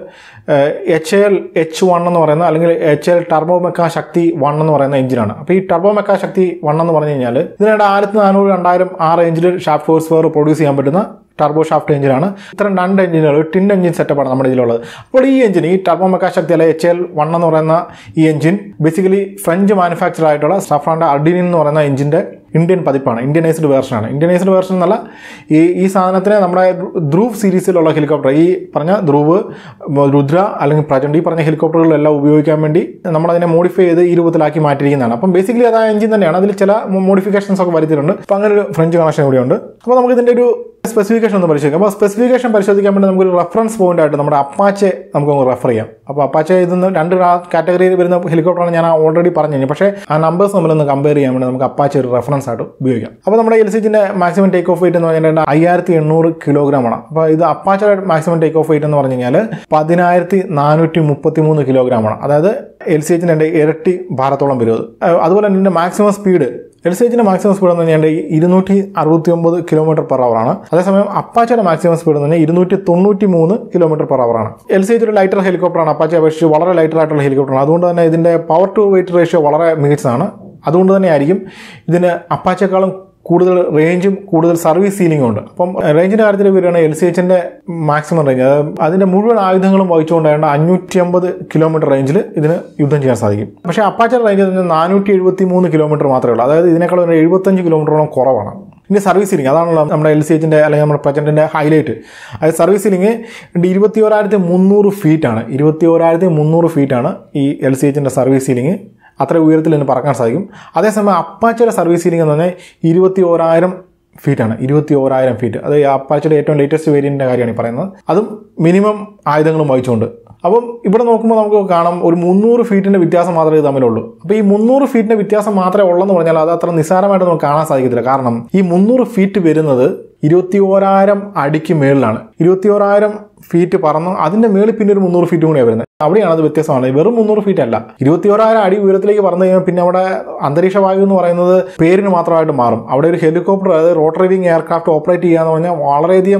എച്ച് എൽ എച്ച് വൺ എന്ന് പറയുന്ന അല്ലെങ്കിൽ H L Turbomeca Shakti one എന്ന് പറയുന്ന എഞ്ചിനാണ് അപ്പോൾ ഈ ടർബോ മെക്കാ ശക്തി വൺ എന്ന് പറഞ്ഞു കഴിഞ്ഞാൽ ഇതിനിടെ ആയിരത്തി നാനൂറ് രണ്ടായിരം ആ റേഞ്ചിൽ ഷാഫ്റ്റ് ഫോഴ്സ് പവർ പ്രൊഡ്യൂസ് ചെയ്യാൻ പറ്റുന്ന ടർബോ ഷാഫ്റ്റ് എഞ്ചിനാണ് ഇത്തരം രണ്ട് എഞ്ചിനുകൾ ടിൻ എഞ്ചിൻ സെറ്റപ്പാണ് നമ്മുടെ ഇതിലുള്ളത് അപ്പോൾ ഈ എഞ്ചിൻ ഈ ടർബോ മെക്കാ ശക്തി അല്ലെ എച്ച് എൽ വൺ എന്ന് പറയുന്ന ഈ എഞ്ചിൻ ബേസിക്കലി ഫ്രഞ്ച് മാനുഫാക്ചർ ആയിട്ടുള്ള സഫ്രാൻ്റെ അർഡിനിൻ എന്ന് പറയുന്ന എഞ്ചിൻ്റെ ഇന്ത്യൻ പതിപ്പാണ് ഇന്ത്യനൈസ്ഡ് വേർഷനാണ് ഇന്ത്യനൈസ്ഡ് വേർഷൻ എന്നല്ല ഈ ഈ സാധനത്തിന് നമ്മുടെ ധ്രുവ് സീരീസിലുള്ള ഹെലികോപ്റ്റർ ഈ പറഞ്ഞ ധ്രുവ് രുദ്ര അല്ലെങ്കിൽ പ്രചണ്ഡ് ഈ പറഞ്ഞ ഹെലികോപ്റ്ററുകളെല്ലാം ഉപയോഗിക്കാൻ വേണ്ടി നമ്മളതിനെ മോഡിഫൈ ചെയ്ത് ഈ രൂപത്തിലാക്കി മാറ്റിയിരിക്കുന്നതാണ് അപ്പം ബേസിക്കലി അത് ആ എഞ്ചിൻ തന്നെയാണ് അതിൽ ചില മോഡിഫിക്കേഷൻസ് ഒക്കെ വരുത്തിയിട്ടുണ്ട് അപ്പം അങ്ങനെ ഒരു ഫ്രഞ്ച് കണക്ഷൻ കൂടിയുണ്ട് അപ്പോൾ നമുക്ക് ഇതിൻ്റെ ഒരു സ്പെസിഫിക്കേഷൻ ഒന്ന് പരിശോധിക്കാം അപ്പോൾ സ്പെസിഫിക്കേഷൻ പരിശോധിക്കാൻ വേണ്ടി നമുക്കൊരു റെഫറൻസ് പോയിന്റ് ആയിട്ട് നമ്മുടെ അപ്പാച്ചെ നമുക്കൊന്ന് റെഫർ ചെയ്യാം അപ്പോൾ അപ്പാച്ചെ ഇതിന്ന് രണ്ട് കാറ്റഗറിയിൽ വരുന്ന ഹെലികോപ്റ്ററാണ് ഞാൻ ഓൾറെഡി പറഞ്ഞു കഴിഞ്ഞു പക്ഷേ ആ നമ്പേഴ്സ് നമ്മളൊന്ന് കമ്പയർ ചെയ്യാൻ വേണ്ടി നമുക്ക് അപ്പാച്ചെ ഒരു റെഫറൻസ് ആയിട്ട് ഉപയോഗിക്കാം അപ്പോൾ നമ്മുടെ എൽ സിജിൻ്റെ മാക്സിമം ടേക്ക് ഓഫ് വെയിറ്റ് എന്ന് പറഞ്ഞാൽ അയ്യായിരത്തി എണ്ണൂറ് കിലോഗ്രാം ആണ് അപ്പോൾ ഇത് അപ്പാച്ചയുടെ മാക്സിമം ടേക്ക് ഓഫ് വെയിറ്റ് എന്ന് പറഞ്ഞു കഴിഞ്ഞാൽ പതിനായിരത്തി നാനൂറ്റി മുപ്പത്തി മൂന്ന് കിലോഗ്രാം ആണ് അതായത് എൽ സി എച്ചിൻ്റെ ഇരട്ടി ഭാരത്തോളം വരും അത് അഹ് അതുപോലെ തന്നെ ഇതിൻ്റെ മാക്സിമം സ്പീഡ് എൽ സി എച്ചിൻ്റെ മാക്സിമം സ്പീഡ് എന്ന് പറഞ്ഞാൽ ഇരുന്നൂറ്റി അറുപത്തി ഒമ്പത് കിലോമീറ്റർ പെർ അവർ ആണ് അതേസമയം അപ്പാച്ചയുടെ മാക്സിമം സ്പീഡ് എന്ന് പറഞ്ഞാൽ ഇരുന്നൂറ്റി തൊണ്ണൂറ്റി മൂന്ന് കിലോമീറ്റർ പെർ അവർ ആണ് എൽ സി എച്ച് ഒരു ലൈറ്റർ ഹെലികോപ്റ്ററാണ് അപ്പാച്ചെ അപേക്ഷിച്ച് വളരെ ലൈറ്റർ ആയിട്ടുള്ള ഹെലികോപ്റ്ററാണ് അതുകൊണ്ട് തന്നെ ഇതിൻ്റെ പവർ ടു വെയിറ്റ് റേഷ്യോ വളരെ മികച്ചതാണ് അതുകൊണ്ട് തന്നെ ആയിരിക്കും ഇതിന് അപ്പാച്ചേക്കാളും കൂടുതൽ റേഞ്ചും കൂടുതൽ സർവീസ് സീലിംഗും ഉണ്ട് അപ്പം റേഞ്ചിന്റെ കാര്യത്തിൽ വരികയാണ് എൽ സി എച്ചിന്റെ മാക്സിമം റേഞ്ച് അതായത് അതിന്റെ മുഴുവൻ ആയുധങ്ങളും വഹിച്ചുകൊണ്ടാണ് അഞ്ഞൂറ്റി അമ്പത് കിലോമീറ്റർ റേഞ്ചിൽ ഇതിന് യുദ്ധം ചെയ്യാൻ സാധിക്കും പക്ഷേ അപ്പാച്ചയുടെ റേഞ്ച് എന്ന് പറഞ്ഞാൽ നാനൂറ്റി എഴുപത്തി മൂന്ന് കിലോമീറ്റർ മാത്രമേ ഉള്ളൂ അതായത് ഇതിനേക്കാൾ ഒരു എഴുപത്തഞ്ച് കിലോമീറ്ററോളം കുറവാണ് ഇനി സർവീസ് സീലിംഗ് അതാണല്ലോ നമ്മുടെ എൽ സി എച്ചിൻ്റെ അല്ലെങ്കിൽ നമ്മുടെ പ്രജൻറ്റിൻ്റെ ഹൈലൈറ്റ് അതായത് സർവീസ് സീലിംഗ് ഇരുപത്തി ഓരായിരത്തി മുന്നൂറ് ഫീറ്റാണ് ഇരുപത്തി ഓരായിരത്തി മുന്നൂറ് ഫീറ്റാണ് ഈ എൽ സി എച്ചിൻ്റെ സർവീസ് സീലിംഗ് അത്ര ഉയരത്തിൽ തന്നെ പറക്കാൻ സാധിക്കും അതേസമയം അപ്പാച്ചയുടെ സർവീസ് സീലിംഗ് എന്ന് പറഞ്ഞാൽ ഇരുപത്തി ഓരായിരം ഫീറ്റാണ് ഇരുപത്തി ഓരായിരം ഫീറ്റ് അത് ഈ അപ്പാച്ചയുടെ ഏറ്റവും ലേറ്റസ്റ്റ് വേരിയൻറ്റിൻ്റെ കാര്യമാണ് ഈ പറയുന്നത് അതും മിനിമം ആയുധങ്ങളും വഹിച്ചുകൊണ്ട് അപ്പം ഇവിടെ നോക്കുമ്പോൾ നമുക്ക് കാണാം ഒരു മുന്നൂറ് ഫീറ്റിൻ്റെ വ്യത്യാസം മാത്രമേ ഇത് തമ്മിലുള്ളൂ അപ്പോൾ ഈ മുന്നൂറ് ഫീറ്റിൻ്റെ വ്യത്യാസം മാത്രമേ ഉള്ളെന്ന് പറഞ്ഞാൽ അത് അത്ര നിസ്സാരമായിട്ട് നമുക്ക് കാണാൻ സാധിക്കത്തില്ല കാരണം ഈ മുന്നൂറ് ഫീറ്റ് വരുന്നത് ഇരുപത്തി ഓരായിരം അടിക്ക് മേളിലാണ് ഇരുപത്തി ഓരായിരം ഫീറ്റ് പറന്ന് അതിന്റെ മേളിൽ പിന്നെ ഒരു മുന്നൂറ് ഫീറ്റ് കൂടിയാണ് വരുന്നത് അവിടെയാണ് അത് വ്യത്യസ്തമാണ് വെറും മുന്നൂറ് ഫീറ്റ് അല്ല ഇരുപത്തി ഓരായിരം അടി ഉയരത്തിലേക്ക് പറന്നു കഴിയുമ്പോൾ പിന്നെ അവിടെ അന്തരീക്ഷ വായു എന്ന് പറയുന്നത് പേരിന് മാത്രമായിട്ട് മാറും അവിടെ ഒരു ഹെലികോപ്റ്റർ അതായത് റോട്ടറി വിങ് എയർക്രാഫ്റ്റ് ഓപ്പറേറ്റ് ചെയ്യാന്ന് പറഞ്ഞാൽ വളരെയധികം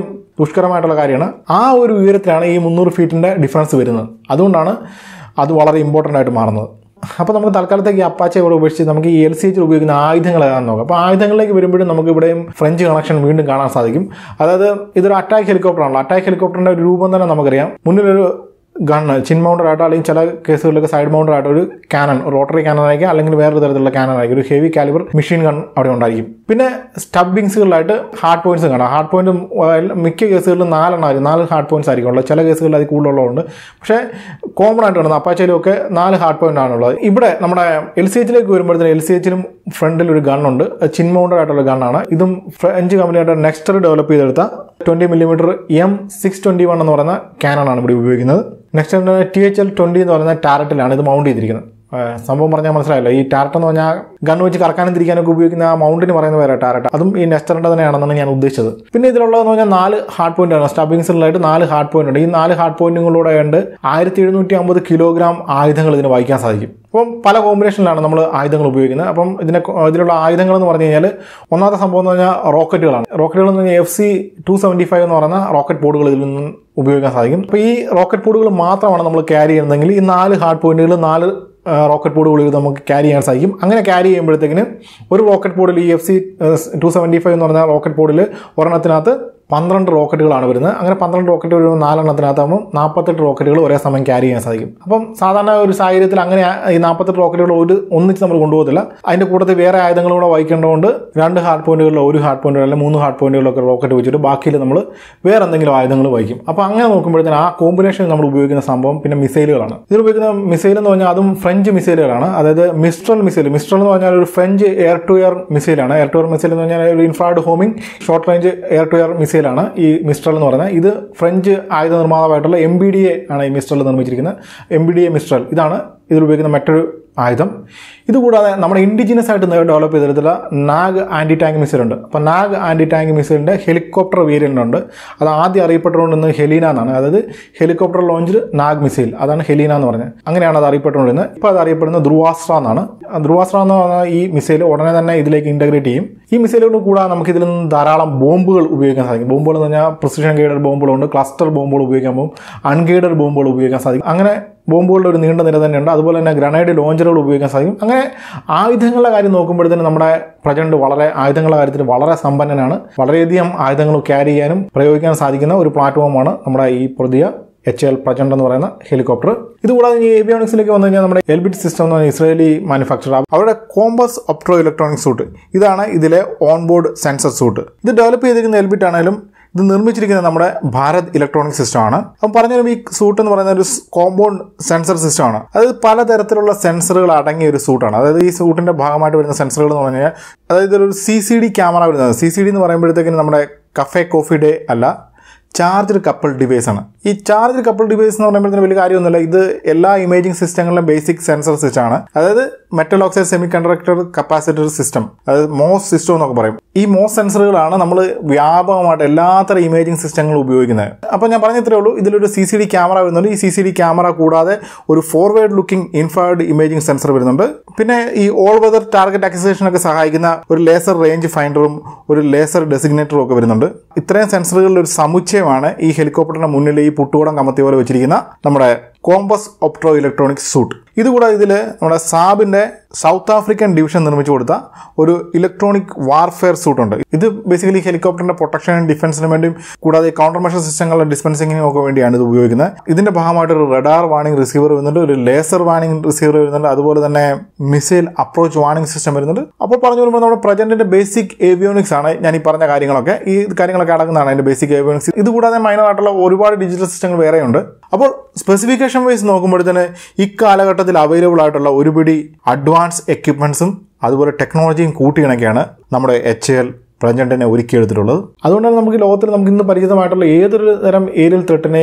ദുഷ്കരമായിട്ടുള്ള കാര്യമാണ് ആ ഒരു ഉയരത്തിലാണ് ഈ മുന്നൂറ് ഫീറ്റിൻ്റെ ഡിഫറൻസ് വരുന്നത് അതുകൊണ്ടാണ് അത് വളരെ ഇമ്പോർട്ടൻ്റ് ആയിട്ട് മാറുന്നത് അപ്പോൾ നമുക്ക് തൽക്കാലത്തേക്ക് ഈ അപ്പാച്ച ഇവിടെ ഉപേക്ഷിച്ച് നമുക്ക് ഈ എൽ സി എച്ചിൽ ഉപയോഗിക്കുന്ന ആയുധങ്ങൾ ഏതാണെന്ന് നോക്കാം അപ്പോൾ ആയുധങ്ങളിലേക്ക് വരുമ്പോഴും നമുക്ക് ഇവിടെയും ഫ്രഞ്ച് കണക്ഷൻ വീണ്ടും കാണാൻ സാധിക്കും അതായത് ഇതൊരു അറ്റാക്ക് ഹെലികോപ്റ്റർ ആണല്ലോ അറ്റാക്ക് ഹെലികോപ്റ്ററിൻ്റെ ഒരു രൂപം തന്നെ നമുക്കറിയാം മുന്നിലൊരു ഗണ്ണ് ചിൻ മൗണ്ടഡ് ആയിട്ടോ അല്ലെങ്കിൽ ചില കേസുകളിലൊക്കെ സൈഡ് മൗണ്ടഡ് ആയിട്ട് ഒരു കാനൺ റോട്ടറി കാനൺ ആയിരിക്കും അല്ലെങ്കിൽ വേറൊരു തരത്തിലുള്ള കാനൺ ആയിരിക്കും ഒരു ഹെവി കാലിബർ മെഷീൻ ഗൺ അവിടെ ഉണ്ടായിരിക്കും പിന്നെ സ്റ്റബിങ്സുകളിലായിട്ട് ഹാർഡ് പോയിന്റ്സ് കാണാം ഹാർഡ് പോയിന്റ് മിക്ക കേസുകളിലും നാലെണ്ണം ആയിരിക്കും നാല് ഹാർഡ് പോയിന്റ്സ് ആയിരിക്കും ഉള്ളത് ചില കേസുകളിൽ അത് കൂടുതലുള്ളതുണ്ട് പക്ഷേ കോമൺ ആയിട്ട് കാണുന്നത് അപ്പാച്ചയിലും ഒക്കെ നാല് ഹാർഡ് പോയിന്റ് ആണുള്ളത് ഇവിടെ നമ്മുടെ എൽ സി എച്ചിലേക്ക് വരുമ്പോഴത്തേന് എൽ സി എച്ചിലും ഫ്രണ്ടിൽ ഒരു ഗണ്ണുണ്ട് ടിൻ മൗണ്ടഡ് ആയിട്ടുള്ള ഗണ്ണാണ് ഇതും ഫ്രഞ്ച് കമ്പനിയായിട്ട് നെക്സ്റ്റർ ഡെവലപ്പ് ചെയ്തെടുത്ത twenty millimetre M six twenty one എന്ന് പറയുന്ന ക്യാനൺ ആണ് ഇവിടെ ഉപയോഗിക്കുന്നത് Nexter T H L twenty എന്ന് പറയുന്ന ടാരറ്റിലാണ് ഇത് മൗണ്ട് ചെയ്തിരിക്കുന്നത് ആ, സംഭവം പറഞ്ഞാൽ മനസ്സിലായല്ലോ ഈ ടാരറ്റ് എന്ന് പറഞ്ഞാൽ ഗൺ വെച്ച് കറക്കാനും തിരിക്കാനൊക്കെ ഉപയോഗിക്കുന്ന ആ മൗണ്ടിന് പറയുന്ന പേരാ ടാരറ്റ് അതും ഈ നെസ്റ്ററിൻ്റെ തന്നെയാണെന്നാണ് ഞാൻ ഉദ്ദേശിച്ചത് പിന്നെ ഇതിലുള്ളതെന്ന് പറഞ്ഞാൽ നാല് ഹാർഡ് പോയിന്റ് ആണ് സ്റ്റബിങ്സിലായിട്ട് നാല് ഹാർഡ് പോയിന്റ് ഉണ്ട് ഈ നാല് ഹാർഡ് പോയിന്റുകളിലൂടെ ഉണ്ട് ആയിരത്തി എഴുന്നൂറ്റി അമ്പത് കിലോഗ്രാം ആയുധങ്ങൾ ഇതിന് വഹിക്കാൻ സാധിക്കും അപ്പം പല കോമ്പിനേഷനിലാണ് നമ്മൾ ആയുധങ്ങൾ ഉപയോഗിക്കുന്നത് അപ്പം ഇതിനെ ഇതിലുള്ള ആയുധങ്ങൾ എന്ന് പറഞ്ഞു കഴിഞ്ഞാൽ ഒന്നാമത്തെ സംഭവം എന്ന് പറഞ്ഞാൽ റോക്കറ്റുകളാണ് റോക്കറ്റുകൾ എന്ന് പറഞ്ഞാൽ F C two seventy five എന്ന് പറയുന്ന റോക്കറ്റ് ബോർഡുകൾ ഇതിൽ നിന്ന് ഉപയോഗിക്കാൻ സാധിക്കും അപ്പോൾ ഈ റോക്കറ്റ് ബോർഡുകൾ മാത്രമാണ് നമ്മൾ ക്യാരി ചെയ്യുന്നതെങ്കിൽ ഈ നാല് ഹാർഡ് പോയിന്റുകൾ നാല് റോക്കറ്റ് ബോർഡുകളിൽ നമുക്ക് ക്യാരി ചെയ്യാൻ സാധിക്കും അങ്ങനെ ക്യാരി ചെയ്യുമ്പോഴത്തേക്കിന് ഒരു റോക്കറ്റ് ബോർഡിൽ ഈ F C two seventy five എന്ന് പറഞ്ഞ റോക്കറ്റ് ബോർഡിൽ ഒരെണ്ണത്തിനകത്ത് പന്ത്രണ്ട് റോക്കറ്റുകളാണ് വരുന്നത് അങ്ങനെ പന്ത്രണ്ട് റോക്കറ്റ് വരുമ്പോൾ നാലെണ്ണത്തിനകത്താകുമ്പോൾ നാൽപ്പത്തെട്ട് റോക്കറ്റുകൾ ഒരേ സമയം ക്യാരി ചെയ്യാൻ സാധിക്കും അപ്പം സാധാരണ ഒരു സാഹചര്യത്തിൽ അങ്ങനെ ഈ നാൽപ്പത്തെട്ട് റോക്കറ്റുകൾ ഒരു ഒന്നിച്ച് നമ്മൾ കൊണ്ടുപോകത്തില്ല അതിൻ്റെ കൂട്ടത്തിൽ വേറെ ആയുധങ്ങളും കൂടെ വഹിക്കേണ്ടതുകൊണ്ട് രണ്ട് ഹാർഡ് പോയിന്റുകളിലോ ഒരു ഹാർഡ് പോയിന്റ് അല്ലെങ്കിൽ മൂന്ന് ഹാർഡ് പോയിന്റുകളൊക്കെ റോക്കറ്റ് വെച്ചിട്ട് ബാക്കിയിൽ നമ്മൾ വേറെ എന്തെങ്കിലും ആയുധങ്ങൾ വഹിക്കും അപ്പോൾ അങ്ങനെ നോക്കുമ്പോഴത്തേന് ആ കോമ്പിനേഷൻ നമ്മൾ ഉപയോഗിക്കുന്ന സംഭവം പിന്നെ മിസൈലുകളാണ് ഇതിൽ ഉപയോഗിക്കുന്ന മിസൈൽ എന്ന് പറഞ്ഞാൽ അതും ഫ്രഞ്ച് മിസൈലുകളാണ് അതായത് മിസ്ട്രൽ മിസൈൽ മിസ്ട്രൽ എന്ന് പറഞ്ഞാൽ ഒരു ഫ്രഞ്ച് എയർ ടു എയർ മിസൈലാണ് എയർ ടു എയർ മിസൈൽ എന്ന് പറഞ്ഞാൽ ഒരു infrared homing short range air to air മിസൈലാണ് ഈ മിസ്ട്രൽ എന്ന് പറയുന്നത് ഇത് ഫ്രഞ്ച് ആയുധ നിർമ്മാതാവായിട്ടുള്ള എം ബി ഡി എ ആണ് ഈ മിസ്ട്രൽ നിർമ്മിച്ചിരിക്കുന്നത് M B D A Mistral ഇതാണ് ഇതിൽ ഉപയോഗിക്കുന്ന മറ്റൊരു ആയുധം ഇതുകൂടാതെ നമ്മുടെ ഇൻഡിജിനസ് ആയിട്ട് ഡെവലപ്പ് ചെയ്തെടുത്തുള്ള നാഗ് ആൻറ്റി ടാങ്ക് മിസൈൽ ഉണ്ട് അപ്പോൾ നാഗ് ആൻറ്റി ടാങ്ക് മിസൈലിൻ്റെ ഹെലികോപ്റ്റർ വേരിയൻ്റ് ഉണ്ട് അത് ആദ്യം അറിയപ്പെട്ടുകൊണ്ടിരുന്നത് ഹെലീന എന്നാണ് അതായത് ഹെലികോപ്റ്റർ ലോഞ്ച് നാഗ് മിസൈൽ അതാണ് ഹെലീന എന്ന് പറഞ്ഞത് അങ്ങനെയാണ് അത് അറിയപ്പെട്ടുകൊണ്ടിരുന്നത് ഇപ്പോൾ അത് അറിയപ്പെടുന്നത് ധ്രുവാസ്ത്ര എന്നാണ് ആ ധ്രുവാസ്ത്ര എന്ന് പറഞ്ഞ ഈ മിസൈൽ ഉടനെ തന്നെ ഇതിലേക്ക് ഇൻ്റഗ്രേറ്റ് ചെയ്യും ഈ മിസൈലുകൾ കൂടാതെ നമുക്ക് ഇതിൽ നിന്ന് ധാരാളം ബോംബുകൾ ഉപയോഗിക്കാൻ സാധിക്കും ബോംബുകൾ എന്ന് പറഞ്ഞാൽ പ്രിസിഷൻ ഗൈഡഡ് ബോംബുകളുണ്ട് ക്ലസ്റ്റർ ബോംബുകൾ ഉപയോഗിക്കാൻ പോകും അൺഗൈഡഡ് ബോംബുകൾ ഉപയോഗിക്കാൻ സാധിക്കും അങ്ങനെ ബോംബുകളുടെ ഒരു നീണ്ട നിര തന്നെയുണ്ട് അതുപോലെ തന്നെ ഗ്രനൈഡ് ലോഞ്ചറുകൾ ഉപയോഗിക്കാൻ സാധിക്കും അങ്ങനെ ആയുധങ്ങളുടെ കാര്യം നോക്കുമ്പോഴത്തേനും നമ്മുടെ പ്രജന്റ് വളരെ ആയുധങ്ങളുടെ കാര്യത്തിൽ വളരെ സമ്പന്നനാണ് വളരെയധികം ആയുധങ്ങൾ ക്യാരി ചെയ്യാനും പ്രയോഗിക്കാൻ സാധിക്കുന്ന ഒരു പ്ലാറ്റ്ഫോമാണ് നമ്മുടെ ഈ പുതിയ എച്ച് എൽ പ്രജന്റ് എന്ന് പറയുന്ന ഹെലികോപ്റ്റർ ഇതുകൂടാതെ ഈ ഏവിയോണിക്സിലേക്ക് വന്നു കഴിഞ്ഞാൽ നമ്മുടെ എൽബിറ്റ് സിസ്റ്റം എന്ന് പറഞ്ഞ ഇസ്രയേലി മാനുഫാക്ചർ അവരുടെ കോമ്പസ് ഒപ്ട്രോ ഇലക്ട്രോണിക് സൂട്ട് ഇതാണ് ഇതിലെ ഓൺബോർഡ് സെൻസർ സൂട്ട് ഇത് ഡെവലപ്പ് ചെയ്തിരിക്കുന്ന എൽബിറ്റ് ആണെങ്കിലും ഇത് നിർമ്മിച്ചിരിക്കുന്നത് നമ്മുടെ ഭാരത് ഇലക്ട്രോണിക് സിസ്റ്റം ആണ് അപ്പം പറഞ്ഞു വരുമ്പോൾ ഈ സൂട്ട് എന്ന് പറയുന്ന ഒരു കോമ്പൗണ്ട് സെൻസർ സിസ്റ്റം ആണ് അതായത് പലതരത്തിലുള്ള സെൻസറുകൾ അടങ്ങിയ ഒരു സൂട്ടാണ് അതായത് ഈ സൂട്ടിന്റെ ഭാഗമായിട്ട് വരുന്ന സെൻസറുകൾ എന്ന് പറഞ്ഞു കഴിഞ്ഞാൽ അതായത് ഒരു സി സി ഡി ക്യാമറ വരുന്നത് സി സി ഡി എന്ന് പറയുമ്പോഴത്തേക്കിന് നമ്മുടെ കഫേ കോഫി ഡേ അല്ല ചാർജർ കപ്പിൾ ഡിവൈസ് ആണ് ഈ ചാർജർ കപ്പിൾ ഡിവൈസ് എന്ന് പറയുമ്പോഴത്തേന് വലിയ കാര്യമൊന്നുമില്ല ഇത് എല്ലാ ഇമേജിംഗ് സിസ്റ്റങ്ങളിലും ബേസിക് സെൻസർ സിസ്റ്റം ആണ് അതായത് metal oxide semi conductor capacitor system അതായത് മോസ് സിസ്റ്റം എന്നൊക്കെ പറയും ഈ മോസ് സെൻസറുകളാണ് നമ്മൾ വ്യാപകമായിട്ട് എല്ലാത്തരം ഇമേജിംഗ് സിസ്റ്റങ്ങളും ഉപയോഗിക്കുന്നത് അപ്പോൾ ഞാൻ പറഞ്ഞത്രേ ഉള്ളൂ ഇതിലൊരു സി സി ഡി ക്യാമറ വരുന്നുണ്ട് ഈ സി സി ഡി ക്യാമറ കൂടാതെ ഒരു forward looking infrared imaging sensor വരുന്നുണ്ട് പിന്നെ ഈ ഓൾ വെതർ ടാർഗറ്റ് അക്സേഷൻ ഒക്കെ സഹായിക്കുന്ന ഒരു ലേസർ റേഞ്ച് ഫൈൻഡറും ഒരു ലേസർ ഡെസിഗ്നേറ്ററും ഒക്കെ വരുന്നുണ്ട് ഇത്രയും സെൻസറുകളുടെ ഒരു സമുച്ചയമാണ് ഈ ഹെലികോപ്റ്ററിന്റെ മുന്നിൽ ഈ പുട്ടുകൂടം കമത്തി പോലെ വെച്ചിരിക്കുന്ന നമ്മുടെ കോമ്പസ് ഒപ്ട്രോ ഇലക്ട്രോണിക് സൂട്ട് ഇതുകൂടാതെ ഇതിൽ നമ്മുടെ സാബിന്റെ സൗത്ത് ആഫ്രിക്കൻ ഡിവിഷൻ നിർമ്മിച്ചു കൊടുത്ത ഒരു ഇലക്ട്രോണിക് വാർഫെയർ സൂട്ട് ഉണ്ട് ഇത് ബേസിക്കലി ഹെലികോപ്റ്ററിന്റെ പ്രൊട്ടക്ഷനും ഡിഫൻസിനും വേണ്ടിയും കൂടാതെ കൗണ്ടർ മെഷർ സിസ്റ്റങ്ങളുടെ ഡിസ്പെൻസിങ്ങിനും ഒക്കെ വേണ്ടിയാണ് ഇത് ഉപയോഗിക്കുന്നത് ഇതിന്റെ ഭാഗമായിട്ട് ഒരു റഡാർ വാണിംഗ് റിസീവർ വരുന്നുണ്ട് ഒരു ലേസർ വാണിംഗ് റിസീവർ വരുന്നുണ്ട് അതുപോലെ തന്നെ മിസൈൽ അപ്രോച്ച് വാണിംഗ് സിസ്റ്റം വരുന്നുണ്ട് അപ്പോൾ പറഞ്ഞു വരുമ്പോൾ നമ്മുടെ പ്രജന്റിന്റെ ബേസിക് ഏവിയോണിക്സ് ആണ് ഞാൻ ഈ പറഞ്ഞ കാര്യങ്ങളൊക്കെ ഈ കാര്യങ്ങളൊക്കെ അടങ്ങുന്നതാണ് അതിന്റെ ബേസിക് ഏവിയോണിക്സ് ഇതുകൂടാതെ മൈനർ ആയിട്ടുള്ള ഒരുപാട് ഡിജിറ്റൽ സിസ്റ്റങ്ങൾ വേറെയുണ്ട് അപ്പോൾ സ്പെസിഫിക്കേഷൻ വൈസ് നോക്കുമ്പോഴത്തേന് ഇക്കാലഘട്ടത്തിൽ അവൈലബിൾ ആയിട്ടുള്ള ഒരുപിടി അഡ്വാൻസ് എക്യുപ്മെന്റ്സും അതുപോലെ ടെക്നോളജിയും കൂട്ടിയിണക്കിയാണ് നമ്മുടെ എച്ച് എൽ പ്രജന്റിനെ ഒരുക്കിയെടുത്തിട്ടുള്ളത് അതുകൊണ്ടാണ് നമുക്ക് ലോകത്തിൽ നമുക്ക് ഇന്ന് പരിചിതമായിട്ടുള്ള ഏതൊരു തരം ഏരിയൽ ത്രെട്ടിനെയും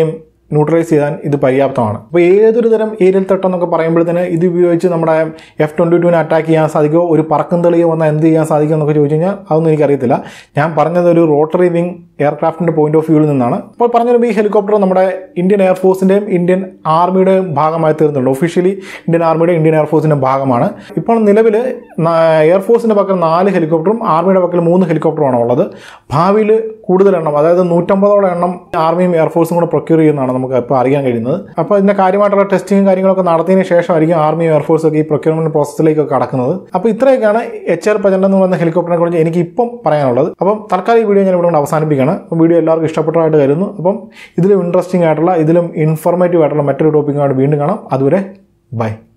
ന്യൂട്രലൈസ് ചെയ്യാൻ ഇത് പര്യാപ്തമാണ് അപ്പോൾ ഏതൊരു തരം ഏരിയൽ തട്ടെന്നൊക്കെ പറയുമ്പോഴത്തേന് ഇത് ഉപയോഗിച്ച് നമ്മുടെ എഫ് ട്വൻറ്റി ടുവിനെ അറ്റാക്ക് ചെയ്യാൻ സാധിക്കുമോ ഒരു പറക്കും തെളിയോ വന്നാൽ എന്ത് ചെയ്യാൻ സാധിക്കും എന്നൊക്കെ ചോദിച്ചു കഴിഞ്ഞാൽ അതൊന്നും എനിക്കറിയത്തില്ല ഞാൻ പറഞ്ഞത് ഒരു റോട്ടറി വിങ് എയർക്രാഫ്റ്റിൻ്റെ പോയിന്റ് ഓഫ് വ്യൂവിൽ നിന്നാണ് അപ്പോൾ പറഞ്ഞു ഈ ഹെലികോപ്റ്റർ നമ്മുടെ ഇന്ത്യൻ എയർഫോഴ്സിൻ്റെയും ഇന്ത്യൻ ആർമിയുടെയും ഭാഗമായി തീർന്നുണ്ട് ഒഫീഷ്യലി ഇന്ത്യൻ ആർമിയുടെ ഇന്ത്യൻ എയർഫോഴ്സിൻ്റെ ഭാഗമാണ് ഇപ്പോൾ നിലവിൽ എയർഫോഴ്സിൻ്റെ പക്കൽ നാല് ഹെലികോപ്റ്ററും ആർമിയുടെ പക്കൽ മൂന്ന് ഹെലികോപ്റ്ററുമാണ് ഉള്ളത് ഭാവിയിൽ കൂടുതൽ എണ്ണം അതായത് നൂറ്റമ്പതോളം എണ്ണം ആർമിയും എയർഫോഴ്സും കൂടെ പ്രൊക്യൂർ ചെയ്യുന്നതാണ് നമുക്ക് ഇപ്പോൾ അറിയാൻ കഴിയുന്നത് അപ്പോൾ ഇതിൻ്റെ കാര്യമായിട്ടുള്ള ടെസ്റ്റിങ്ങും കാര്യങ്ങളൊക്കെ നടത്തിയതിന് ശേഷമായിരിക്കും ആർമിയും എയർഫോഴ്സും ഒക്കെ ഈ പ്രൊക്യൂർമെൻറ്റ് പ്രോസസ്സിലേക്കൊക്കെ കടക്കുന്നത് അപ്പോൾ ഇത്രയൊക്കെയാണ് എച്ച് ആർ പ്രജന്റ് എന്ന് പറയുന്ന ഹെലികോപ്റ്ററിനെ കുറിച്ച് എനിക്ക് ഇപ്പം പറയാനുള്ളത് അപ്പം തൽക്കാലം ഈ വീഡിയോ ഞാൻ ഇവിടെ കൊണ്ട് അവസാനിപ്പിക്കുകയാണ് അപ്പം വീഡിയോ എല്ലാവർക്കും ഇഷ്ടപ്പെട്ടതായിട്ട് കരുതുന്നു അപ്പം ഇതിലും ഇൻട്രസ്റ്റിംഗ് ആയിട്ടുള്ള ഇതിലും ഇൻഫോർമേറ്റീവ് ആയിട്ടുള്ള മറ്റൊരു ടോപ്പിക്കുമായിട്ട് വീണ്ടും കാണാം അതുവരെ ബൈ